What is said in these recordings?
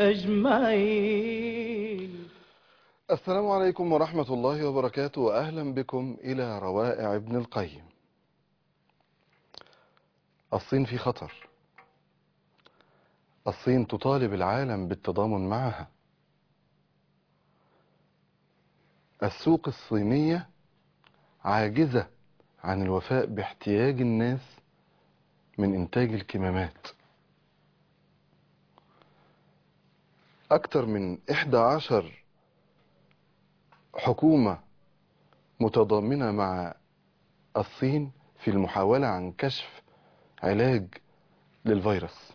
أجمعين السلام عليكم ورحمة الله وبركاته وأهلا بكم إلى روائع ابن القيم الصين في خطر الصين تطالب العالم بالتضامن معها السوق الصينية عاجزة عن الوفاء باحتياج الناس من إنتاج الكمامات أكثر من 11 حكومة متضامنة مع الصين في المحاولة عن كشف علاج للفيروس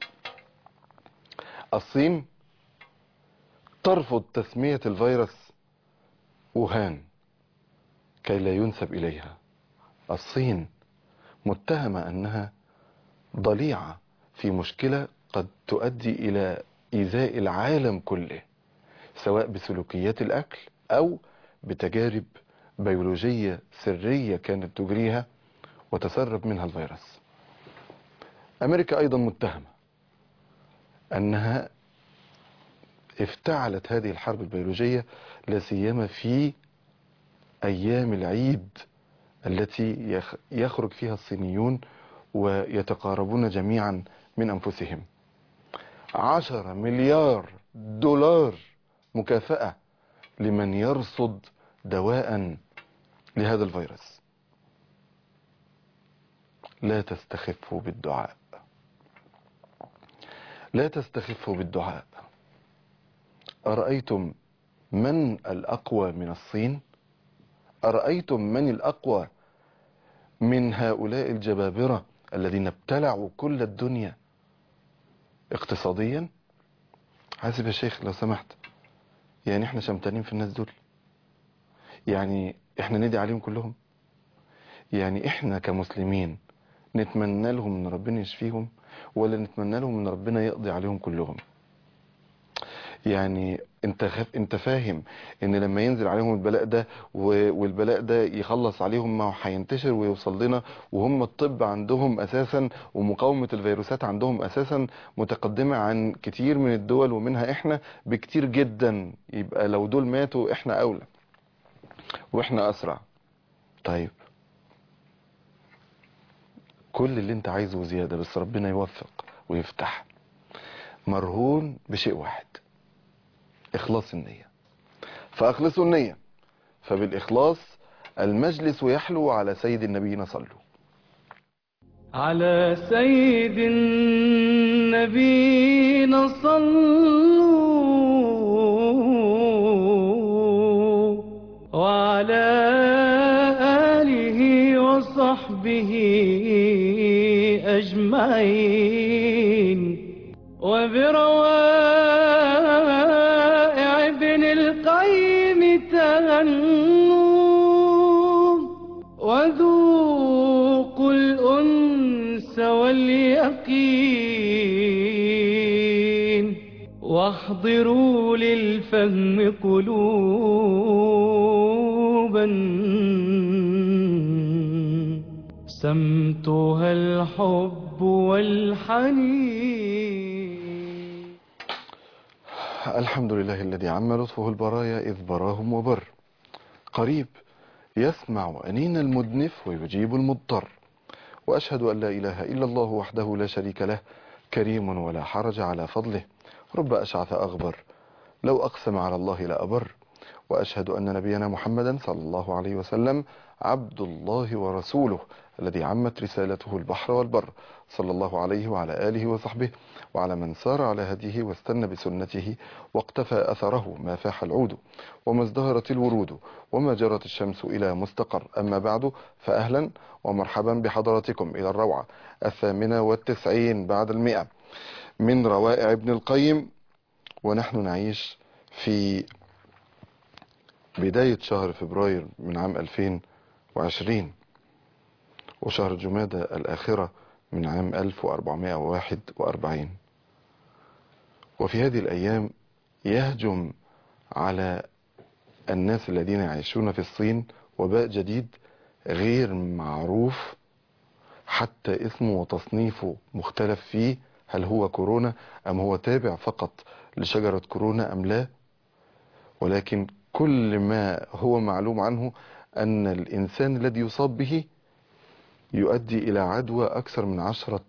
الصين ترفض تسمية الفيروس ووهان كي لا ينسب إليها الصين متهمة أنها ضليعة في مشكلة قد تؤدي إلى إيذاء العالم كله سواء بسلوكيات الأكل أو بتجارب بيولوجية سرية كانت تجريها وتسرب منها الفيروس أمريكا أيضا متهمة أنها افتعلت هذه الحرب البيولوجية لا سيما في أيام العيد التي يخ- يخرج فيها الصينيون ويتقاربون جميعا من أنفسهم عشرة مليار دولار مكافأة لمن يرصد دواء لهذا الفيروس لا تستخفوا بالدعاء لا تستخفوا بالدعاء أرأيتم من الأقوى من الصين أرأيتم من الأقوى من هؤلاء الجبابرة الذين ابتلعوا كل الدنيا اقتصاديا حاسب يا شيخ لو سمحت يعني احنا شمتانين في الناس دول يعني احنا ندي عليهم كلهم يعني احنا كمسلمين نتمنى لهم ان ربنا يشفيهم ولا نتمنى لهم ان ربنا يقضي عليهم كلهم يعني انت خف انت فاهم ان لما ينزل عليهم البلاء ده و- والبلاء ده يخلص عليهم ما هو هينتشر ويوصل لنا وهم الطب عندهم اساسا ومقاومة الفيروسات عندهم اساسا متقدمة عن كتير من الدول ومنها احنا بكتير جدا يبقى لو دول ماتوا احنا اولى واحنا اسرع طيب كل اللي انت عايزه زيادة بس ربنا يوفق ويفتح مرهون بشيء واحد إخلاص النية فأخلصوا النية فبالإخلاص المجلس يحلو على سيد النبينا صلوا على سيد النبي صلوا وعلى آله وصحبه أجمعين وبروائع ابن القيم تهنوا وذوقوا الأنس واليقين واحضروا للفهم قلوبا سمتها الحب والحنين الحمد لله الذي عم لطفه البرايا إذ براهم وبر قريب يسمع أنين المدنف ويجيب المضطر وأشهد أن لا إله إلا الله وحده لا شريك له كريم ولا حرج على فضله رب أشعث أغبر لو أقسم على الله لأبر وأشهد أن نبينا محمدا صلى الله عليه وسلم عبد الله ورسوله الذي عمت رسالته البحر والبر صلى الله عليه وعلى آله وصحبه وعلى من سار على هديه واستنى بسنته واقتفى أثره ما فاح العود وما ازدهرت الورود وما جرت الشمس إلى مستقر أما بعد فأهلا ومرحبا بحضراتكم إلى الروعة الثامنة والتسعين بعد المئة من روائع ابن القيم ونحن نعيش في بداية شهر فبراير من عام 2020 وشهر جمادى الآخرة من عام 1441 وفي هذه الأيام يهجم على الناس الذين يعيشون في الصين وباء جديد غير معروف حتى اسمه وتصنيفه مختلف فيه هل هو كورونا أم هو تابع فقط لشجرة كورونا أم لا ولكن كل ما هو معلوم عنه أن الإنسان الذي يصاب به يؤدي إلى عدوى أكثر من عشرة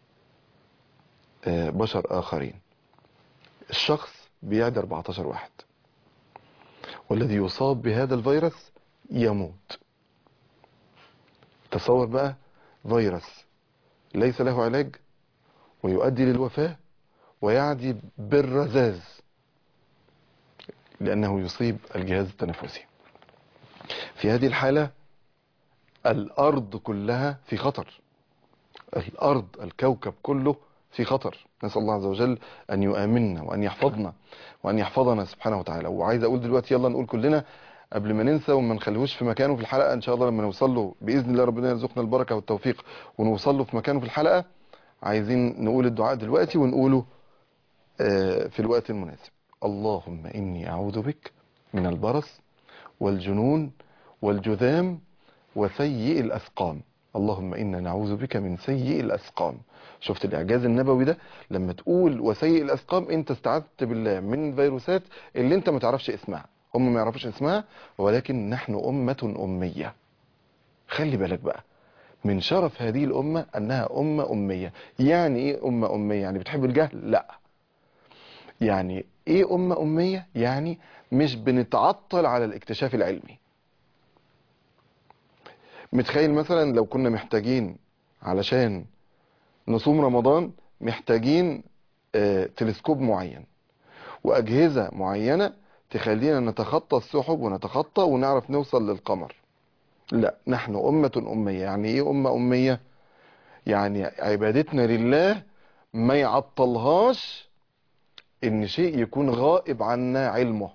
آه، بشر آخرين الشخص بيعدي 14 واحد والذي يصاب بهذا الفيروس يموت تصور بقى فيروس ليس له علاج ويؤدي للوفاة ويعدي بالرذاذ لأنه يصيب الجهاز التنفسي في هذه الحالة الأرض كلها في خطر الأرض الكوكب كله في خطر نسأل الله عز وجل أن يؤمننا وأن يحفظنا وأن يحفظنا سبحانه وتعالى وعايز أقول دلوقتي يلا نقول كلنا قبل ما ننسى وما نخليهوش في مكانه في الحلقة إن شاء الله لما نوصل له بإذن الله ربنا يرزقنا البركة والتوفيق ونوصل له في مكانه في الحلقة عايزين نقول الدعاء دلوقتي ونقوله آه، في الوقت المناسب اللهم إني أعوذ بك من البرص والجنون والجذام وسيء الأسقام اللهم إنا نعوذ بك من سيء الأسقام شفت الإعجاز النبوي ده لما تقول وسيء الأسقام أنت استعذت بالله من فيروسات اللي أنت ما تعرفش اسمها هم ما يعرفوش اسمها ولكن نحن أمة أمية خلي بالك بقى من شرف هذه الأمة أنها أمة أمية يعني إيه أمة أمية يعني بتحب الجهل لا يعني إيه أمة أمية يعني مش بنتعطل على الاكتشاف العلمي متخيل مثلا لو كنا محتاجين علشان نصوم رمضان محتاجين آه، تلسكوب معين وأجهزة معينة تخلينا نتخطى السحب ونتخطى ونعرف نوصل للقمر لا نحن أمة أمية يعني إيه أمة أمية يعني عبادتنا لله ما يعطلهاش إن شيء يكون غائب عنا علمه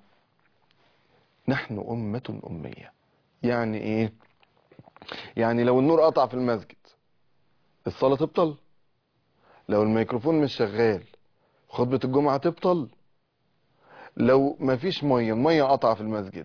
نحن أمة أمية يعني إيه يعني لو النور قطع في المسجد الصلاة تبطل لو الميكروفون مش شغال خطبة الجمعة تبطل لو مفيش مية المية قطع في المسجد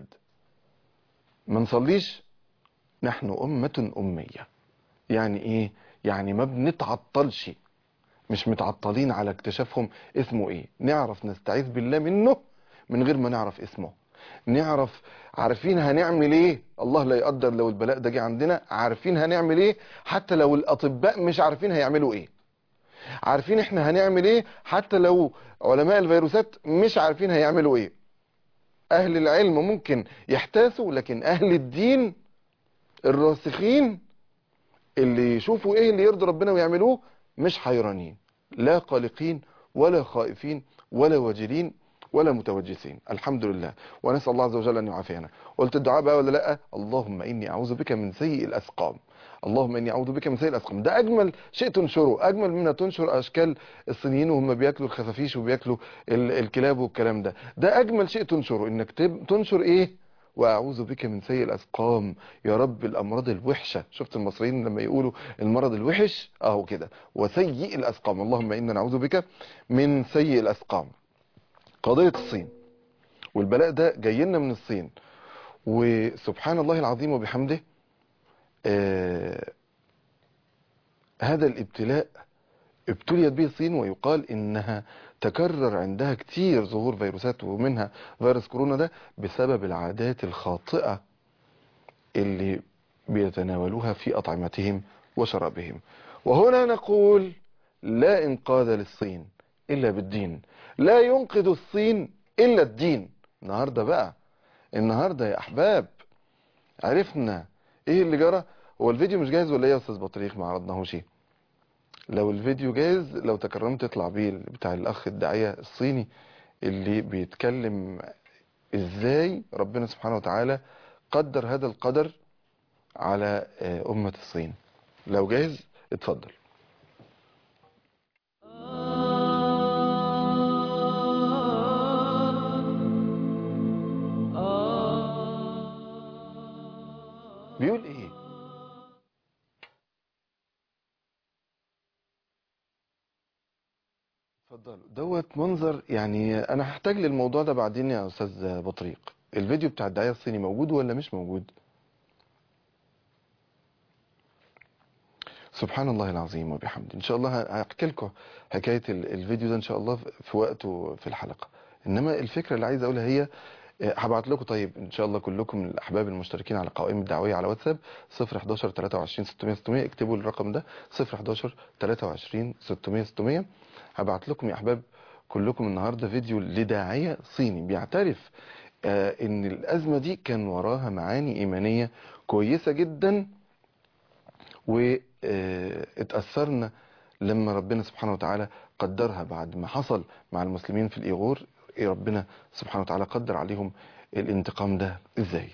ما نصليش نحن أمة أمية يعني إيه يعني ما بنتعطلش مش متعطلين على اكتشافهم اسمه إيه نعرف نستعيذ بالله منه من غير ما نعرف اسمه نعرف عارفين هنعمل ايه الله لا يقدر لو البلاء ده جه عندنا عارفين هنعمل ايه حتى لو الاطباء مش عارفين هيعملوا ايه عارفين احنا هنعمل ايه حتى لو علماء الفيروسات مش عارفين هيعملوا ايه اهل العلم ممكن يحتاسوا لكن اهل الدين الراسخين اللي يشوفوا ايه اللي يرضي ربنا ويعملوه مش حيرانين لا قلقين ولا خائفين ولا وجلين ولا متوجسين الحمد لله ونسأل الله عز وجل أن يعافينا قلت الدعاء بقى ولا لا اللهم إني أعوذ بك من سيء الأسقام اللهم إني أعوذ بك من سيء الأسقام ده أجمل شيء تنشره أجمل من أن تنشر أشكال الصينيين وهم بياكلوا الخفافيش وبياكلوا ال- الكلاب والكلام ده ده أجمل شيء تنشره إنك تب- تنشر إيه وأعوذ بك من سيء الأسقام يا رب الأمراض الوحشة شفت المصريين لما يقولوا المرض الوحش أهو كده وسيء الأسقام اللهم إنا نعوذ بك من سيء الأسقام قضية الصين والبلاء ده جاي لنا من الصين وسبحان الله العظيم وبحمده آه هذا الابتلاء ابتليت به الصين ويقال انها تكرر عندها كتير ظهور فيروسات ومنها فيروس كورونا ده بسبب العادات الخاطئة اللي بيتناولوها في أطعمتهم وشرابهم وهنا نقول لا إنقاذ للصين إلا بالدين لا ينقذ الصين إلا الدين النهاردة بقى النهاردة يا أحباب عرفنا إيه اللي جرى هو الفيديو مش جاهز ولا إيه يا أستاذ بطريق ما عرضناهوش إيه لو الفيديو جاهز لو تكرمت تطلع بيه بتاع الأخ الداعية الصيني اللي بيتكلم إزاي ربنا سبحانه وتعالى قدر هذا القدر على آه، أمة الصين لو جاهز اتفضل بيقول ايه اتفضلوا دوت منظر يعني انا هحتاج للموضوع ده بعدين يا استاذ بطريق الفيديو بتاع الدعاية الصيني موجود ولا مش موجود سبحان الله العظيم وبحمده ان شاء الله هحكي لكم حكايه ال- الفيديو ده ان شاء الله في وقته في الحلقه انما الفكره اللي عايز اقولها هي آه، هبعت لكم طيب ان شاء الله كلكم الاحباب المشتركين على قوائم الدعويه على واتساب 011 23 600 600 اكتبوا الرقم ده 011 23 600 600 هبعت لكم يا احباب كلكم النهارده فيديو لداعيه صيني بيعترف آه، ان الازمه دي كان وراها معاني ايمانيه كويسه جدا واتأثرنا لما ربنا سبحانه وتعالى قدرها بعد ما حصل مع المسلمين في الإيغور إيه ربنا سبحانه وتعالى قدر عليهم الانتقام ده إزاي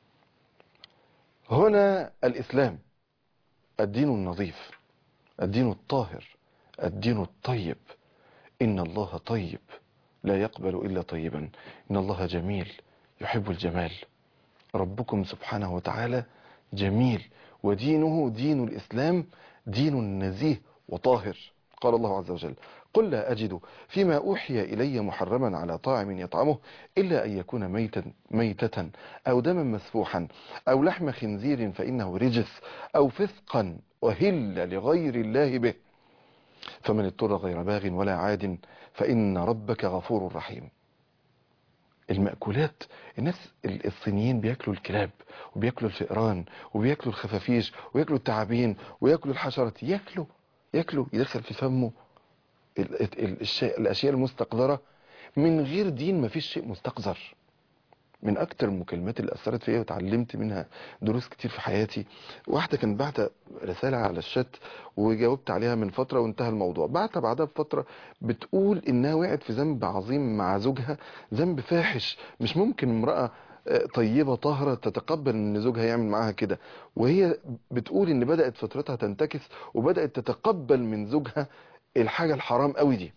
هنا الإسلام الدين النظيف الدين الطاهر الدين الطيب إن الله طيب لا يقبل إلا طيبا إن الله جميل يحب الجمال ربكم سبحانه وتعالى جميل ودينه دين الإسلام دين نزيه وطاهر قال الله عز وجل قل لا أجد فيما أوحي إلي محرما على طاعم يطعمه إلا أن يكون ميتا ميتة أو دما مسفوحا أو لحم خنزير فإنه رجس أو فسقا وهل لغير الله به فمن اضطر غير باغ ولا عاد فإن ربك غفور رحيم المأكولات الناس ال- الصينيين بياكلوا الكلاب وبياكلوا الفئران وبياكلوا الخفافيش وياكلوا التعابين وياكلوا الحشرات ياكلوا ياكلوا يدخل في فمه ال- ال- الشيء الأشياء المستقذرة من غير دين مفيش شيء مستقذر من أكتر المكالمات اللي أثرت فيا وتعلمت منها دروس كتير في حياتي واحدة كانت بعت رسالة على الشات وجاوبت عليها من فترة وانتهى الموضوع بعتها بعدها بفترة بتقول إنها وقعت في ذنب عظيم مع زوجها ذنب فاحش مش ممكن امرأة آه، طيبة طاهرة تتقبل ان زوجها يعمل معاها كده وهي بتقول ان بدأت فطرتها تنتكس وبدأت تتقبل من زوجها الحاجة الحرام قوي دي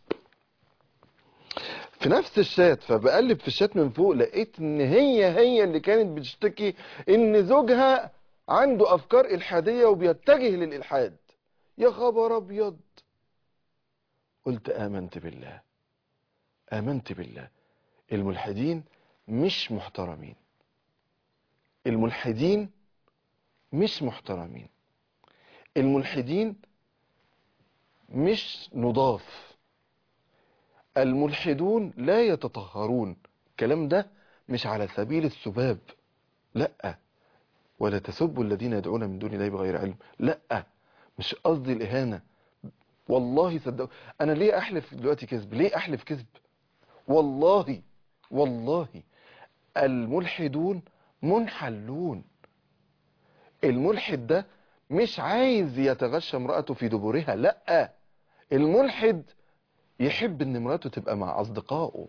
في نفس الشات فبقلب في الشات من فوق لقيت ان هي هي اللي كانت بتشتكي ان زوجها عنده افكار الحادية وبيتجه للالحاد يا خبر ابيض قلت امنت بالله امنت بالله الملحدين مش محترمين الملحدين مش محترمين الملحدين مش نضاف الملحدون لا يتطهرون الكلام ده مش على سبيل السباب لا ولا تسبوا الذين يدعون من دون الله بغير علم لا مش قصدي الإهانة والله صدقوا أنا ليه أحلف دلوقتي كذب ليه أحلف كذب والله والله الملحدون منحلون الملحد ده مش عايز يتغشى امرأته في دبرها لا الملحد يحب ان مراته تبقى مع اصدقائه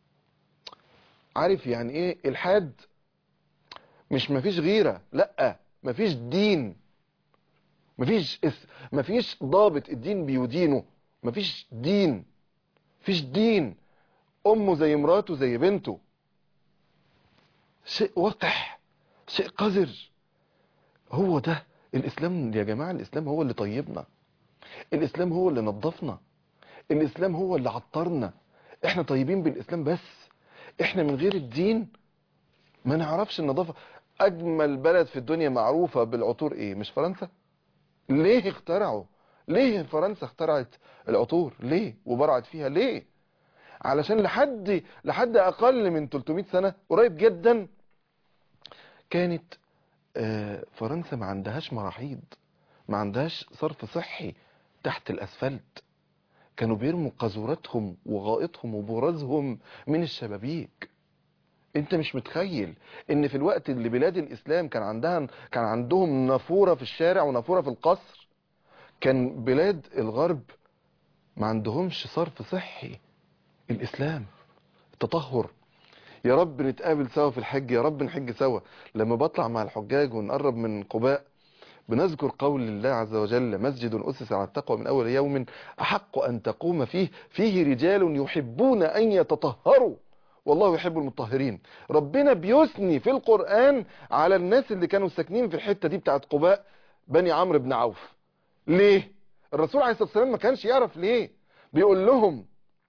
عارف يعني ايه الحاد مش مفيش غيرة لا مفيش دين مفيش اس مفيش ضابط الدين بيدينه مفيش دين مفيش دين امه زي مراته زي بنته شيء وقح شيء قذر هو ده الاسلام يا جماعة الاسلام هو اللي طيبنا الاسلام هو اللي نظفنا الاسلام هو اللي عطرنا احنا طيبين بالاسلام بس احنا من غير الدين ما نعرفش النظافة اجمل بلد في الدنيا معروفة بالعطور ايه مش فرنسا ليه اخترعوا ليه فرنسا اخترعت العطور ليه وبرعت فيها ليه علشان لحد لحد اقل من 300 سنة قريب جدا كانت آه، فرنسا ما عندهاش مراحيض ما عندهاش صرف صحي تحت الاسفلت كانوا بيرموا قذوراتهم وغائطهم وبرازهم من الشبابيك انت مش متخيل ان في الوقت اللي بلاد الاسلام كان عندها كان عندهم نافورة في الشارع ونافورة في القصر كان بلاد الغرب ما عندهمش صرف صحي الاسلام التطهر يا رب نتقابل سوا في الحج يا رب نحج سوا لما بطلع مع الحجاج ونقرب من قباء بنذكر قول الله عز وجل مسجد أسس على التقوى من أول يوم أحق أن تقوم فيه فيه رجال يحبون أن يتطهروا والله يحب المطهرين ربنا بيثني في القرآن على الناس اللي كانوا ساكنين في الحتة دي بتاعت قباء بني عمرو بن عوف ليه الرسول عليه الصلاة والسلام ما كانش يعرف ليه بيقول لهم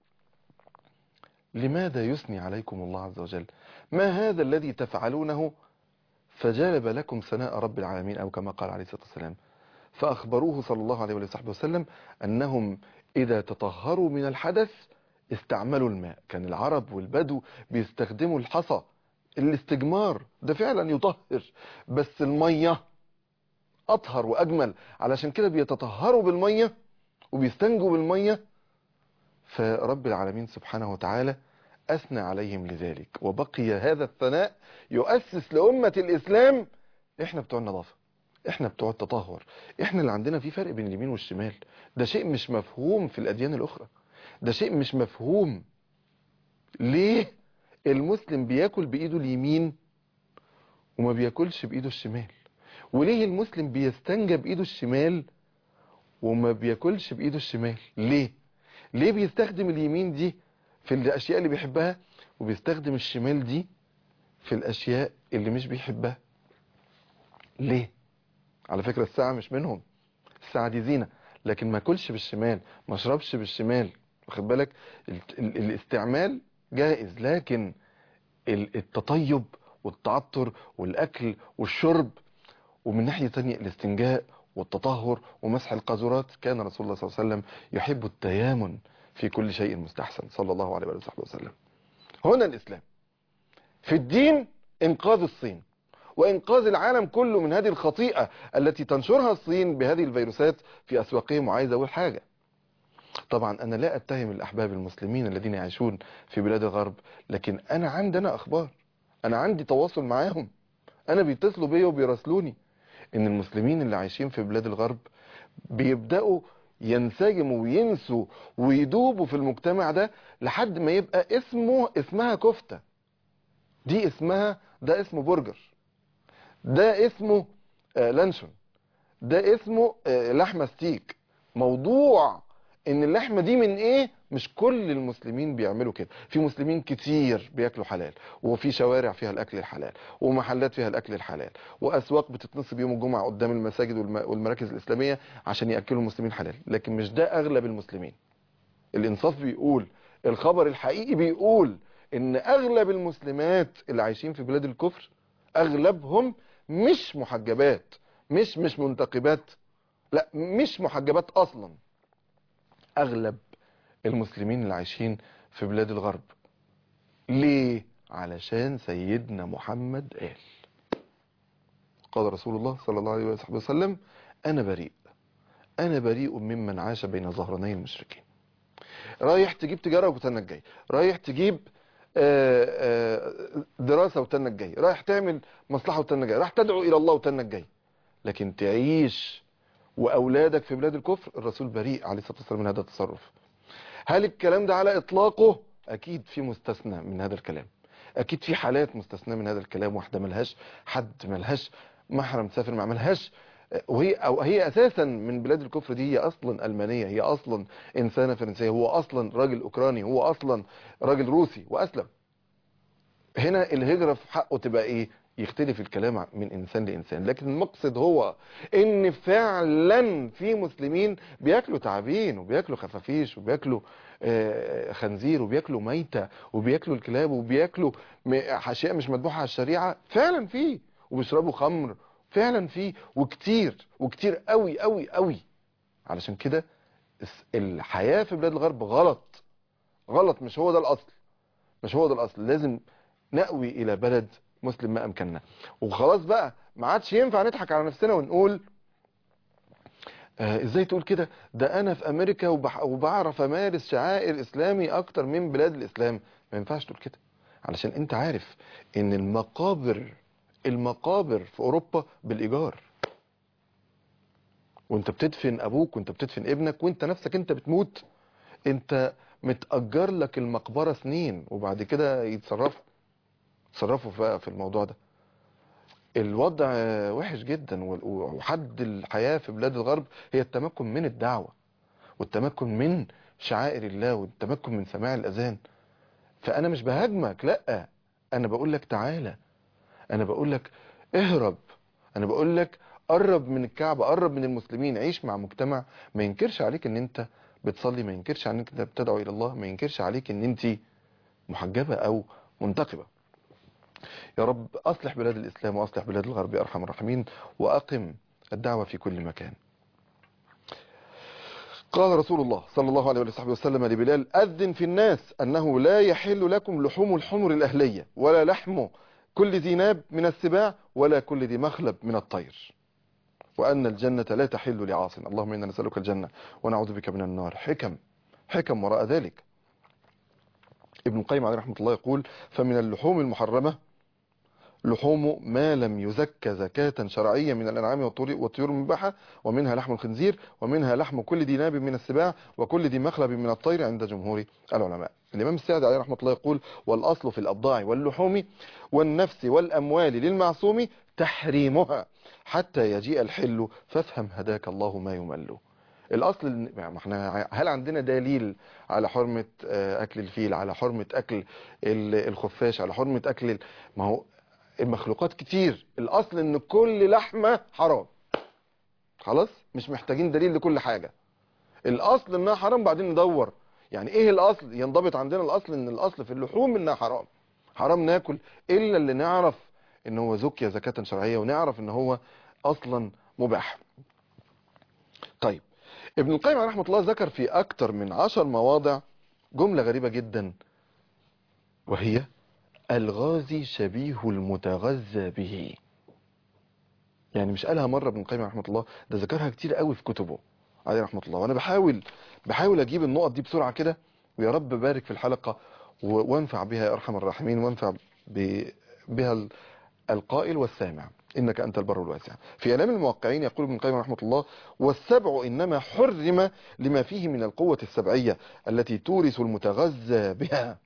لماذا يثني عليكم الله عز وجل ما هذا الذي تفعلونه فجلب لكم ثناء رب العالمين أو كما قال عليه الصلاة والسلام فأخبروه صلى الله عليه وصحبه وسلم أنهم إذا تطهروا من الحدث استعملوا الماء كان العرب والبدو بيستخدموا الحصى الاستجمار ده فعلا يطهر بس المية أطهر وأجمل علشان كده بيتطهروا بالمية وبيستنجوا بالمية فرب العالمين سبحانه وتعالى أثنى عليهم لذلك وبقي هذا الثناء يؤسس لأمة الإسلام إحنا بتوع النظافة إحنا بتوع التطهر إحنا اللي عندنا في فرق بين اليمين والشمال ده شيء مش مفهوم في الأديان الأخرى ده شيء مش مفهوم ليه المسلم بياكل بإيده اليمين وما بياكلش بإيده الشمال وليه المسلم بيستنجى بإيده الشمال وما بياكلش بإيده الشمال ليه ليه بيستخدم اليمين دي في الأشياء اللي بيحبها وبيستخدم الشمال دي في الأشياء اللي مش بيحبها ليه على فكرة الساعة مش منهم الساعة دي زينة لكن ما كلش بالشمال ما اشربش بالشمال واخد بالك ال- ال- الاستعمال جائز لكن ال- التطيب والتعطر والأكل والشرب ومن ناحية تانية الاستنجاء والتطهر ومسح القاذورات كان رسول الله صلى الله عليه وسلم يحب التيامن في كل شيء مستحسن صلى الله عليه وصحبه وسلم هنا الإسلام في الدين إنقاذ الصين وإنقاذ العالم كله من هذه الخطيئة التي تنشرها الصين بهذه الفيروسات في أسواقهم وعايز أقول حاجة طبعا أنا لا أتهم الأحباب المسلمين الذين يعيشون في بلاد الغرب لكن أنا عندنا أخبار أنا عندي تواصل معاهم أنا بيتصلوا بيا وبيراسلوني إن المسلمين اللي عايشين في بلاد الغرب بيبدأوا ينسجموا وينسوا ويدوبوا في المجتمع ده لحد ما يبقى اسمه اسمها كفتة دي اسمها ده اسمه برجر ده اسمه آه لانشون ده اسمه آه لحمة ستيك موضوع ان اللحمة دي من ايه مش كل المسلمين بيعملوا كده في مسلمين كتير بياكلوا حلال وفي شوارع فيها الاكل الحلال ومحلات فيها الاكل الحلال واسواق بتتنصب يوم الجمعة قدام المساجد والم- والمراكز الاسلامية عشان ياكلوا المسلمين حلال لكن مش ده اغلب المسلمين الانصاف بيقول الخبر الحقيقي بيقول ان اغلب المسلمات اللي عايشين في بلاد الكفر اغلبهم مش محجبات مش مش منتقبات لا مش محجبات اصلا اغلب المسلمين اللي عايشين في بلاد الغرب ليه علشان سيدنا محمد قال قال رسول الله صلى الله عليه وصحبه وسلم انا بريء انا بريء ممن عاش بين ظهراني المشركين رايح تجيب تجارة وتنك جاي رايح تجيب آه، آه، دراسة وتنك جاي رايح تعمل مصلحة وتنك جاي رايح تدعو إلى الله وتنك جاي لكن تعيش وأولادك في بلاد الكفر الرسول بريء عليه الصلاة والسلام من هذا التصرف هل الكلام ده على إطلاقه أكيد في مستثنى من هذا الكلام أكيد في حالات مستثنى من هذا الكلام واحدة ملهاش حد ملهاش محرم تسافر مع ملهاش وهي او هي اساسا من بلاد الكفر دي هي اصلا المانيه هي اصلا انسانه فرنسيه هو اصلا راجل اوكراني هو اصلا راجل روسي واسلم هنا الهجره في حقه تبقى ايه يختلف الكلام من انسان لانسان لكن المقصد هو ان فعلا في مسلمين بياكلوا تعابين وبياكلوا خفافيش وبياكلوا آه، خنزير وبياكلوا ميتة وبياكلوا الكلاب وبياكلوا م- اشياء مش مذبوحه على الشريعه فعلا في وبيشربوا خمر فعلا في وكتير وكتير قوي قوي قوي علشان كده الس- الحياه في بلاد الغرب غلط غلط مش هو ده الاصل مش هو ده الاصل لازم نأوي الى بلد مسلم ما امكننا وخلاص بقى ما عادش ينفع نضحك على نفسنا ونقول آه ازاي تقول كده ده انا في امريكا وبح وبعرف امارس شعائر اسلامي اكتر من بلاد الاسلام ما ينفعش تقول كده علشان انت عارف ان المقابر المقابر في اوروبا بالايجار وانت بتدفن ابوك وانت بتدفن ابنك وانت نفسك انت بتموت انت متأجر لك المقبرة سنين وبعد كده يتصرفوا يتصرفوا في في الموضوع ده الوضع وحش جدا وال- وحد الحياة في بلاد الغرب هي التمكن من الدعوة والتمكن من شعائر الله والتمكن من سماع الأذان فأنا مش بهاجمك لأ أنا بقول لك تعالى أنا بقول لك اهرب أنا بقول لك قرب من الكعبة قرب من المسلمين عيش مع مجتمع ما ينكرش عليك ان انت بتصلي ما ينكرش عليك ان انت بتدعو الى الله ما ينكرش عليك ان انت محجبة او منتقبة يا رب اصلح بلاد الاسلام واصلح بلاد الغرب يا ارحم الراحمين واقم الدعوة في كل مكان قال رسول الله صلى الله عليه وصحبه وسلم لبلال أذن في الناس أنه لا يحل لكم لحوم الحمر الأهلية ولا لحم كل ذي ناب من السباع ولا كل ذي مخلب من الطير وأن الجنة لا تحل لعاص اللهم إنا نسألك الجنة ونعوذ بك من النار حكم حكم وراء ذلك ابن القيم عليه رحمة الله يقول فمن اللحوم المحرمة لحوم ما لم يزك زكاة شرعية من الأنعام والطيور والطيور المباحة ومنها لحم الخنزير ومنها لحم كل ذي ناب من السباع وكل ذي مخلب من الطير عند جمهور العلماء الإمام السعدي عليه رحمة الله يقول والأصل في الأبضاع واللحوم والنفس والأموال للمعصوم تحريمها حتى يجيء الحل فافهم هداك الله ما يمل الأصل إن- ما احنا هل عندنا دليل على حرمة آه، أكل الفيل على حرمة أكل ال- الخفاش على حرمة أكل ال- ما هو المخلوقات كتير الأصل إن كل لحمة حرام خلاص مش محتاجين دليل لكل حاجة الأصل إنها حرام بعدين ندور يعني إيه الأصل ينضبط عندنا الأصل إن الأصل في اللحوم إنها حرام حرام ناكل إلا اللي نعرف إن هو زكية زكاة شرعية ونعرف إن هو أصلا مباح طيب ابن القيم عليه رحمة الله ذكر في أكتر من عشر مواضع جملة غريبة جدا وهي الغازي شبيه المتغذى به يعني مش قالها مرة ابن القيم رحمة الله ده ذكرها كتير قوي في كتبه عليه رحمة الله وانا بحاول بحاول اجيب النقط دي بسرعة كده ويا رب بارك في الحلقة و- وانفع بها يا ارحم الراحمين وانفع ب- بها ال- القائل والسامع انك انت البر الواسع في اعلام الموقعين يقول ابن القيم رحمه الله والسبع انما حرم لما فيه من القوة السبعية التي تورث المتغذى بها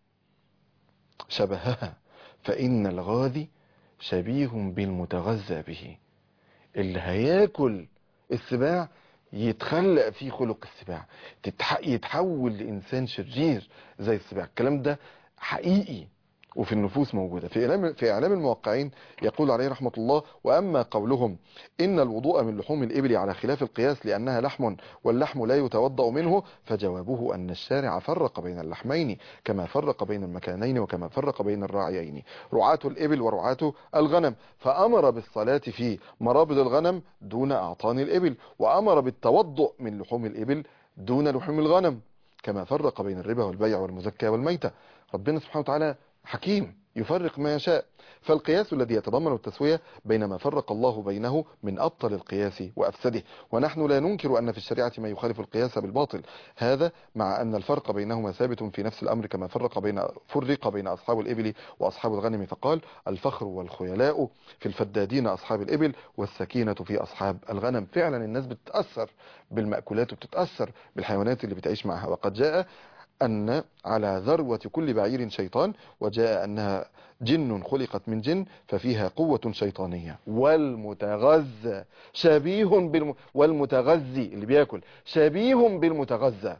شبهها فإن الغاذي شبيه بالمتغذى به اللي هياكل السباع يتخلق فيه خلق السباع تتح... يتحول لإنسان شرير زي السباع الكلام ده حقيقي وفي النفوس موجودة في إعلام, في إعلام الموقعين يقول عليه رحمة الله وأما قولهم إن الوضوء من لحوم الإبل على خلاف القياس لأنها لحم واللحم لا يتوضأ منه فجوابه أن الشارع فرق بين اللحمين كما فرق بين المكانين وكما فرق بين الراعيين رعاة الإبل ورعاة الغنم فأمر بالصلاة في مرابض الغنم دون أعطان الإبل وأمر بالتوضؤ من لحوم الإبل دون لحوم الغنم كما فرق بين الربا والبيع والمزكى والميتة ربنا سبحانه وتعالى حكيم يفرق ما يشاء فالقياس الذي يتضمن التسوية بين ما فرق الله بينه من أبطل القياس وأفسده ونحن لا ننكر أن في الشريعة ما يخالف القياس بالباطل هذا مع أن الفرق بينهما ثابت في نفس الأمر كما فرق بين فرق بين أصحاب الإبل وأصحاب الغنم فقال الفخر والخيلاء في الفدادين أصحاب الإبل والسكينة في أصحاب الغنم فعلا الناس بتتأثر بالمأكولات وبتتأثر بالحيوانات اللي بتعيش معها وقد جاء أن على ذروة كل بعير شيطان وجاء أنها جن خلقت من جن ففيها قوة شيطانية والمتغذى شبيه بالم... والمتغذي اللي بياكل شبيه بالمتغذى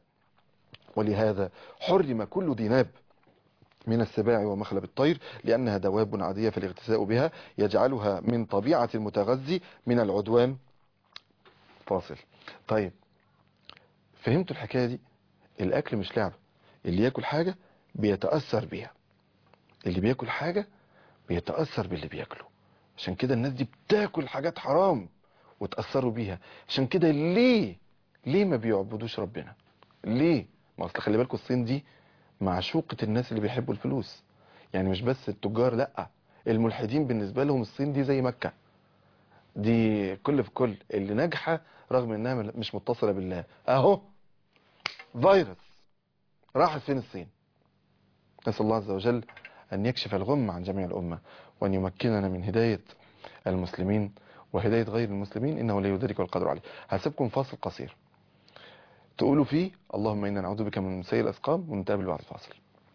ولهذا حرم كل ذي ناب من السباع ومخلب الطير لأنها دواب عادية فالاغتساء بها يجعلها من طبيعة المتغذي من العدوان فاصل طيب فهمتوا الحكاية دي الأكل مش لعبة اللي ياكل حاجة بيتأثر بيها اللي بياكل حاجة بيتأثر باللي بياكله عشان كده الناس دي بتاكل حاجات حرام وتأثروا بيها عشان كده ليه ليه ما بيعبدوش ربنا ليه ما اصل خلي بالكم الصين دي معشوقة الناس اللي بيحبوا الفلوس يعني مش بس التجار لا الملحدين بالنسبة لهم الصين دي زي مكة دي كل في كل اللي ناجحة رغم انها مش متصلة بالله اهو فيروس راحت فين الصين نسأل الله عز وجل أن يكشف الغم عن جميع الأمة وأن يمكننا من هداية المسلمين وهداية غير المسلمين إنه لا يدرك والقدر عليه هسيبكم فاصل قصير تقولوا فيه اللهم إنا نعوذ بك من سيء الأسقام ونتقابل بعد الفاصل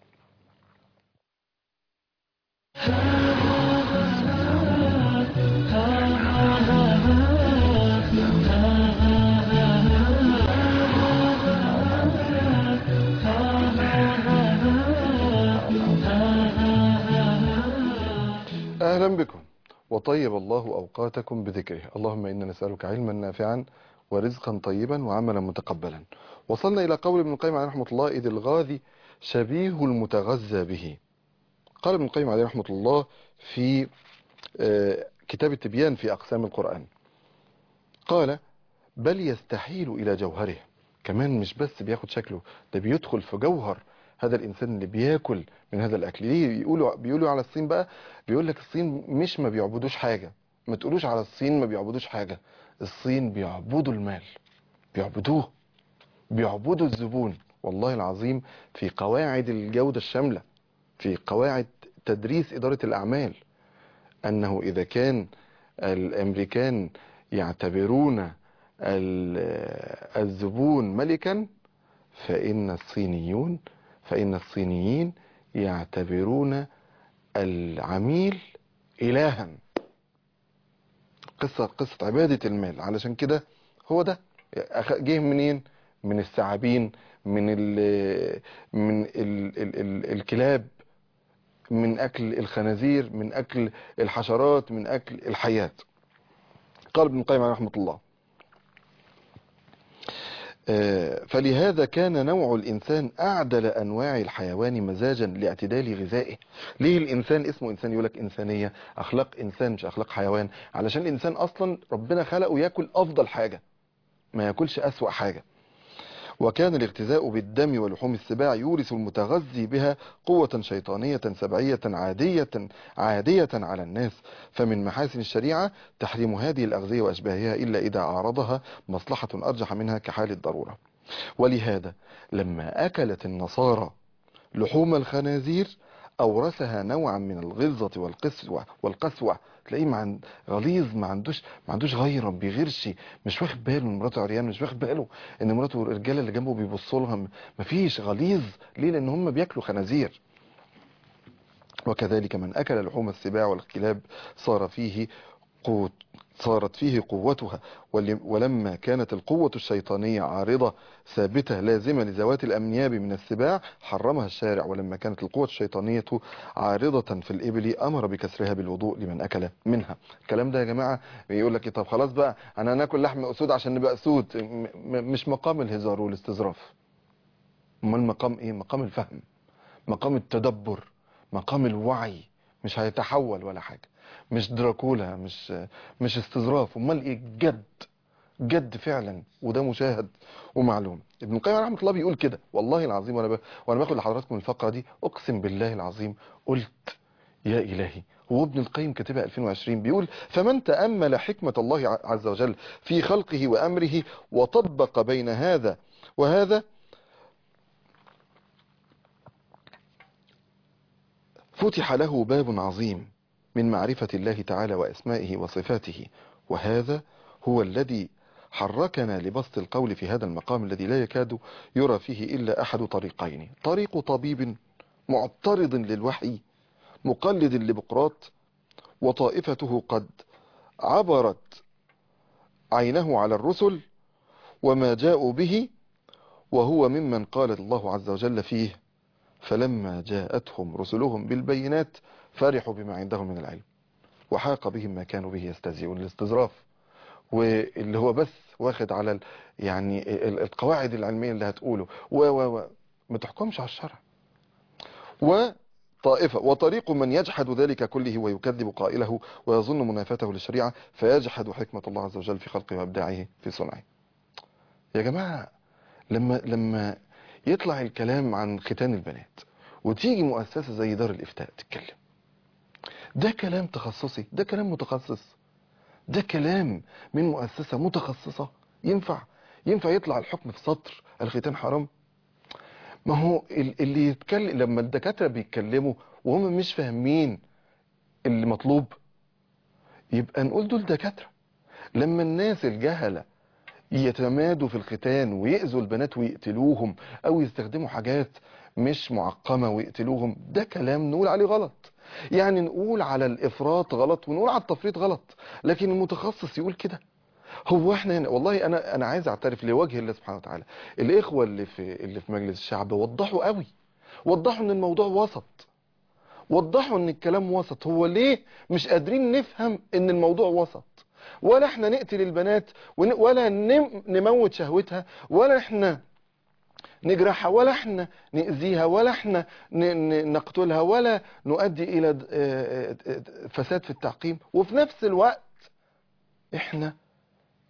أهلا بكم وطيب الله أوقاتكم بذكره اللهم إنا نسألك علما نافعا ورزقا طيبا وعملا متقبلا وصلنا إلى قول ابن القيم عليه رحمة الله إذ الغاذي شبيه المتغذى به قال ابن القيم عليه رحمة الله في آه، كتاب التبيان في أقسام القرآن قال بل يستحيل إلى جوهره كمان مش بس بياخد شكله ده بيدخل في جوهر هذا الانسان اللي بياكل من هذا الاكل ليه بيقولوا بيقولوا على الصين بقى بيقول لك الصين مش ما بيعبدوش حاجه ما تقولوش على الصين ما بيعبدوش حاجه الصين بيعبدوا المال بيعبدوه بيعبدوا الزبون والله العظيم في قواعد الجوده الشامله في قواعد تدريس اداره الاعمال انه اذا كان الامريكان يعتبرون ال- الزبون ملكا فإن الصينيون فإن الصينيين يعتبرون العميل إلها قصة قصة عبادة المال علشان كده هو ده أخ- جه منين من الثعابين من ال من ال ال ال الكلاب من أكل الخنازير من أكل الحشرات من أكل الحيات قال ابن القيم عليه رحمة الله آه، فلهذا كان نوع الإنسان أعدل أنواع الحيوان مزاجا لاعتدال غذائه ليه الإنسان اسمه إنسان يقولك إنسانية أخلاق إنسان مش أخلاق حيوان علشان الإنسان أصلا ربنا خلقه يأكل أفضل حاجة ما يأكلش أسوأ حاجة وكان الاغتذاء بالدم ولحوم السباع يورث المتغذي بها قوة شيطانية سبعية عادية عادية على الناس فمن محاسن الشريعة تحريم هذه الأغذية وأشباهها إلا إذا أعرضها مصلحة أرجح منها كحال الضرورة ولهذا لما أكلت النصارى لحوم الخنازير أورثها نوعا من الغلظة والقسوة والقسوة تلاقيه مع غليظ ما عندوش ما عندوش غيره ما بيغيرش مش واخد باله من مراته عريان مش واخد باله ان مراته والرجاله اللي جنبه بيبصوا لها مفيش غليظ ليه لان هم بياكلوا خنازير وكذلك من أكل لحوم السباع والكلاب صار فيه قوت صارت فيه قوتها ول- ولما كانت القوة الشيطانية عارضة ثابتة لازمة لذوات الأمنياب من السباع حرمها الشارع ولما كانت القوة الشيطانية عارضة في الإبل أمر بكسرها بالوضوء لمن أكل منها الكلام ده يا جماعة يقول لك إيه، طب خلاص بقى أنا هناكل لحم أسود عشان نبقى أسود م- م- مش مقام الهزار والاستظراف امال مقام ايه مقام الفهم مقام التدبر مقام الوعي مش هيتحول ولا حاجه مش دراكولا مش مش استظراف امال ايه جد جد فعلا وده مشاهد ومعلوم ابن القيم رحمه الله بيقول كده والله العظيم وانا ب... وانا باخد لحضراتكم الفقره دي اقسم بالله العظيم قلت يا الهي هو ابن القيم كاتبها 2020 بيقول فمن تامل حكمه الله ع- عز وجل في خلقه وامره وطبق بين هذا وهذا فتح له باب عظيم من معرفة الله تعالى وأسمائه وصفاته وهذا هو الذي حركنا لبسط القول في هذا المقام الذي لا يكاد يرى فيه إلا أحد طريقين طريق طبيب معترض للوحي مقلد لبقراط وطائفته قد عبرت عينه على الرسل وما جاءوا به وهو ممن قال الله عز وجل فيه فلما جاءتهم رسلهم بالبينات فرحوا بما عندهم من العلم وحاق بهم ما كانوا به يستهزئون الاستظراف واللي هو بس واخد على ال- يعني ال- القواعد العلمية اللي هتقوله و و و ما تحكمش على الشرع وطائفة وطريق من يجحد ذلك كله ويكذب قائله ويظن منافاته للشريعة فيجحد حكمة الله عز وجل في خلقه وابداعه في صنعه يا جماعة لما لما يطلع الكلام عن ختان البنات وتيجي مؤسسة زي دار الإفتاء تتكلم ده كلام تخصصي ده كلام متخصص ده كلام من مؤسسة متخصصة ينفع ينفع يطلع الحكم في سطر الختان حرام ما هو ال- اللي يتكلم لما الدكاترة بيتكلموا وهم مش فاهمين اللي مطلوب يبقى نقول دول دكاترة لما الناس الجهلة يتمادوا في الختان ويأذوا البنات ويقتلوهم او يستخدموا حاجات مش معقمة ويقتلوهم ده كلام نقول عليه غلط يعني نقول على الافراط غلط ونقول على التفريط غلط لكن المتخصص يقول كده هو احنا هنا والله انا انا عايز اعترف لوجه الله سبحانه وتعالى الاخوه اللي في اللي في مجلس الشعب وضحوا قوي وضحوا ان الموضوع وسط وضحوا ان الكلام وسط هو ليه مش قادرين نفهم ان الموضوع وسط ولا احنا نقتل البنات ون- ولا نم- نموت شهوتها ولا احنا نجرحها ولا احنا نأذيها ولا احنا ن- ن- نقتلها ولا نؤدي الى د- آه، آه، آه، فساد في التعقيم وفي نفس الوقت احنا